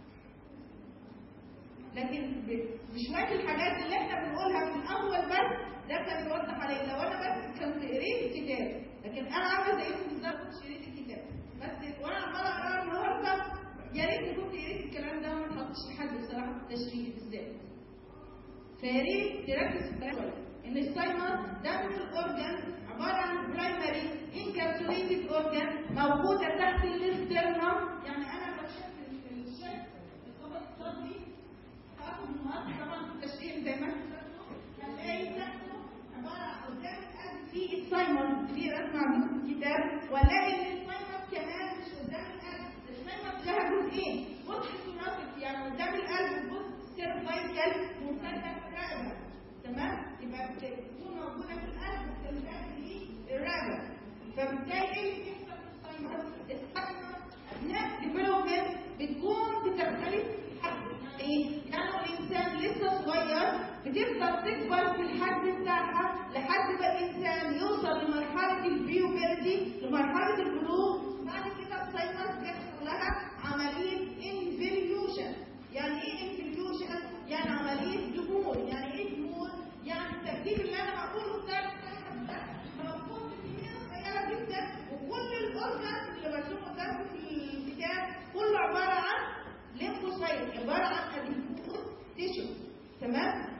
لكن بشويه الحاجات اللي احنا بنقولها في الاول بس ده كان يوضح عليك لو انا بس كنت قريت الكتاب لكن انا عامله زيكم بالظبط كنت قريت الكتاب بس وانا عماله اقرا النهارده يا ريت كنت قريت الكلام ده وما تحطش لحد بصراحه في التشريح بالذات فيا ريت تركز في الكلام ان السايمر ده من الاورجن عباره عن برايمري انكابسوليتد اورجن موجوده تحت الاسترنم يعني انا بشوف في الشكل الخبط الصدري هاخد النهارده طبعا التشريح زي ما انتم هتلاقي تحته عباره عن قدام القلب في السايمر في رسمه عندكم في الكتاب والاقي ان السايمر كمان مش قدام القلب السايمر لها جزئين بص السوناتيك يعني قدام القلب بص سيرفايكال ممتده في الرقبه تمام يبقى بتكون موجوده في القلب وبتمتد للرقبه فبالتالي ايه اللي بيحصل في السايمر؟ السايمر اثناء ديفلوبمنت بتكون بتختلف الحجم ايه؟ يعني الانسان لسه صغير بتفضل تكبر في الحجم بتاعها لحد ما الانسان يوصل لمرحله البيوبرتي لمرحله البلوغ بعد كده السايمر بيحصل لها عمليه انفليوشن يعني ايه انفليوشن؟ يعني عمليه دمور يعني ايه دمور؟ يعني الترتيب اللي انا بقوله ده موجود في كميه صغيره جدا وكل الاورجنز اللي مرسوم قدامكم في الكتاب كله عباره عن ليمفوسايت عباره عن اديبوز تيشو تمام؟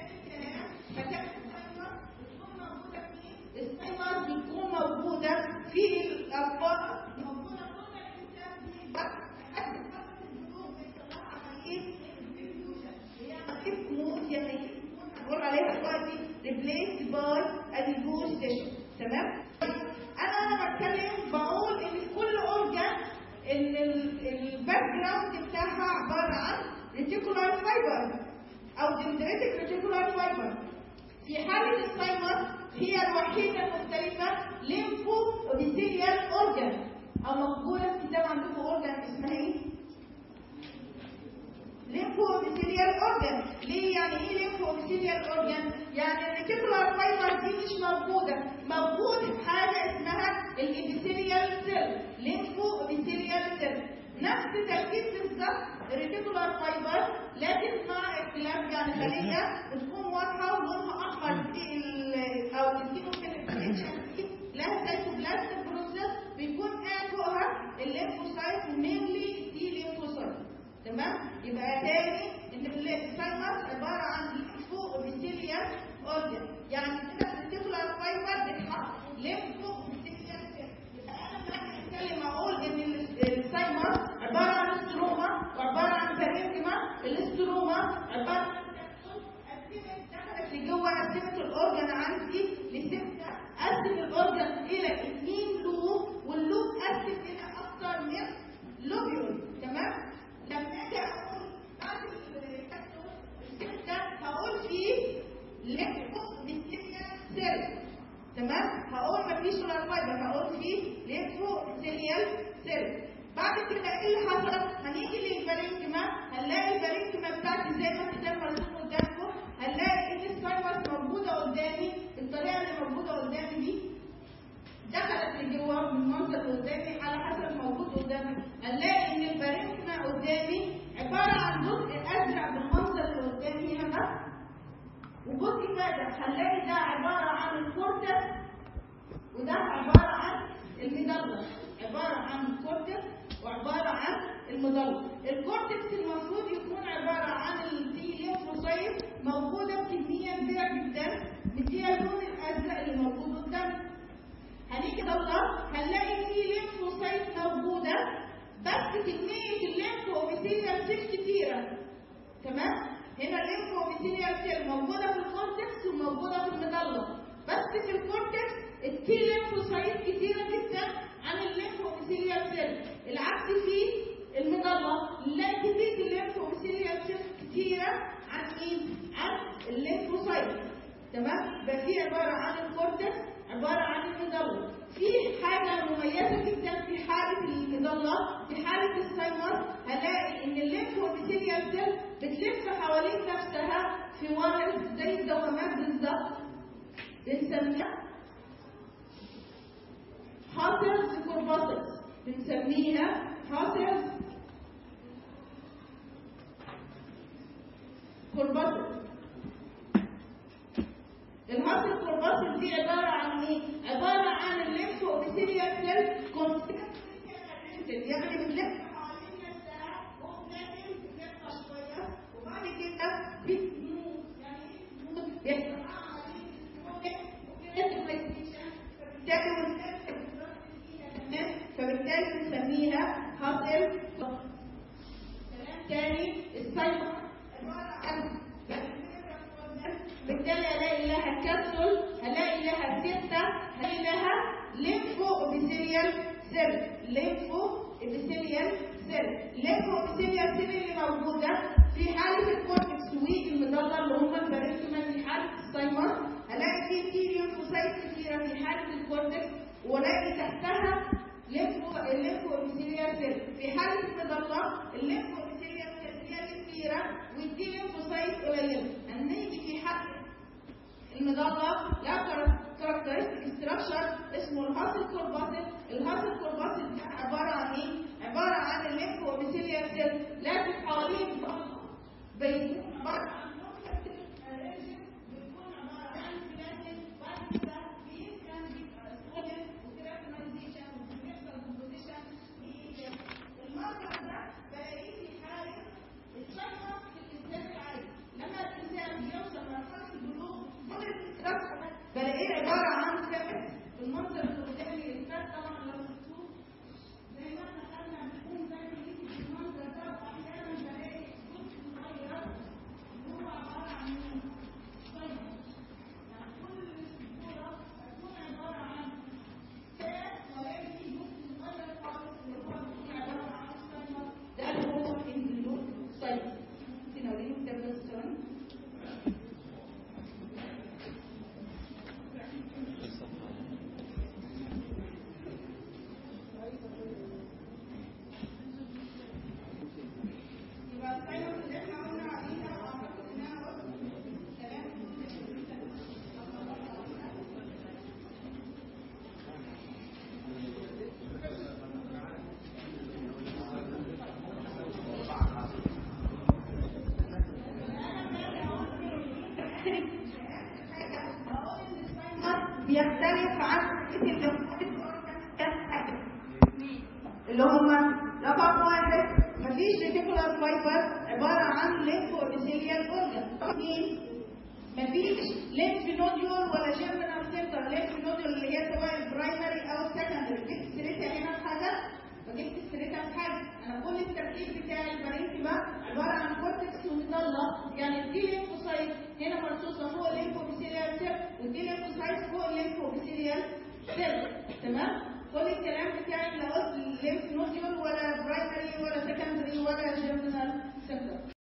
السايمر بتكون موجودة في الأطفال موجودة طول الإنسان حتى فترة البلوغ بيطلع عملية هي عملية موت يعني بقول عليها دلوقتي replaced by adipose tissue تمام؟ أنا أنا بتكلم بقول إن في كل أورجان إن الباك جراوند بتاعها عبارة عن reticular fiber أو dendritic reticular fiber في حالة السايمر هي الوحيدة المختلفة ليمفو اوبيثيليال اورجان او مقبولة في الكتاب عندكم اورجان اسمها ايه؟ ليمفو اوبيثيليال اورجان ليه يعني ايه ليمفو اوبيثيليال اورجان؟ يعني الريتيكولار فايبر دي مش موجودة موجود في حاجة اسمها الابيثيليال سيل ليمفو اوبيثيليال سيل نفس تركيب بالظبط الريتيكولار فايبر لكن مع اختلاف يعني خلية بتكون واضحة ولونها أحمر في ال- أو الكيموثيرابي لها سيتوبلازم بروسيس بيكون قاعد فوقها الليمفوسايت ومينلي دي ليمفوسايت تمام يبقى تاني ان السايمس عباره عن ليمفو اوبيثيليال اورجن يعني كده الريتيكولار فايبر بتحط ليمفو اوبيثيليال سيل يبقى انا لما اتكلم اقول ان السايمس عباره عن استروما وعباره عن بارينكما الاستروما عباره عن كبسول قسمت دخلت لجوه قسمت الاورجن عندي لسته قسم الاورجن الى اثنين لوب واللوب قسم الى اكثر من لوبيول تمام لما اجي اقول بعد الكبسول السته هقول فيه ليمفو بالسته المظله الكورتكس المفروض يكون عباره عن التي ليمفوسايت موجوده بكميه كبيره جدا مديها اللون الازرق اللي موجود قدامنا هنيجي نطلع هنلاقي في ليمفوسايت موجوده بس كميه الليمفوبيثيليال سيل كتيره تمام هنا الليمفوبيثيليال سيل موجوده في الكورتكس وموجوده في المظله بس في الكورتكس التي ليمفوسايت كتيره جدا عن الليمفوبيثيليال سيل العكس في المظله نلاقي كميه الليمفوبيثيليال سيل كتيره عن مين؟ عن الليمفوسايت تمام يبقى في عباره عن الكورتكس عباره عن المظله في حاجه مميزه جدا في حاله المظله في حاله السايمر هلاقي ان الليمفوبيثيليال سيل بتلف حوالين نفسها في ورق زي الدوامات بالظبط بنسميها حاصرز كورباسلز بنسميها حاصرز كورباسلز الهاسل كورباسل دي عبارة عن ايه؟ عبارة عن الليمفوبيثيليال سيل كونسنتريتد يعني بتلف حوالين نفسها وبنعمل بتلفها شوية وبعد كده بتموت يعني ايه بتموت؟ بيحصل فبالتالي بنسميها هاسل كلام تاني السايبر عبارة عن بالتالي هلاقي لها كبسول هلاقي لها ستة هلاقي لها ليمفو ابيثيليال سيل ليمفو ابيثيليال سيل ليمفو ابيثيليال سيل اللي موجودة في حالة الكورتكس والمظلة اللي هم البارينكيما في حالة السايمر هلاقي في تي ليمفوسايت كثيرة في حالة الكورتكس والاقي تحتها ليمفو الليمفو ابيثيليال سيل في حالة المظلة الليمفو ابيثيليال سيل هي كثيرة والتي ليمفوسايت قليلة هنيجي في حالة المضادة لا كاركترستيك ستراكشر اسمه الهاسل كورباسل الهاسل كورباسل ده عبارة عن ايه؟ عبارة عن الليمفو ابيثيليال سيل لكن حوالين بيكون عبارة عن بيكون عبارة عن فلاتين بعد كده بيمكن بيبقى سوليد وكراتمايزيشن وبيحصل كومبوزيشن المركز ده بلاقيه في حالة الشجرة في الإنسان العادي لما الإنسان بيوصل لمرحلة البلوغ بلاقيه عبارة عن كبد المنظر اللي قدامي الفات طبعا لو شفتوه زي ما احنا خدنا بنكون زي ما يجي في المنظر ده واحيانا بلاقي جزء صغير هو عبارة عن صيد يعني كل الصورة تكون عبارة عن كاس ولكن في جزء صغير خالص اللي هو بيكون عبارة عن صيد ده اللي هو البلوغ صيد ممكن اوريكم كتاب بس ثواني يبقى القيم اللي احنا قلنا عليها اعتقد انها برضه كلام بيختلف عن اللي هم رقم واحد مفيش ريتيكولار فايبر عبارة عن ليمف ابيثيليال اورجان اثنين مفيش ليمف نوديول ولا جيرمينال سنتر ليمف نوديول اللي هي سواء البرايمري او السكندري جبت سيرتها هنا في حاجة وجبت سيرتها في حاجة انا كل التركيز بتاعي البرينكي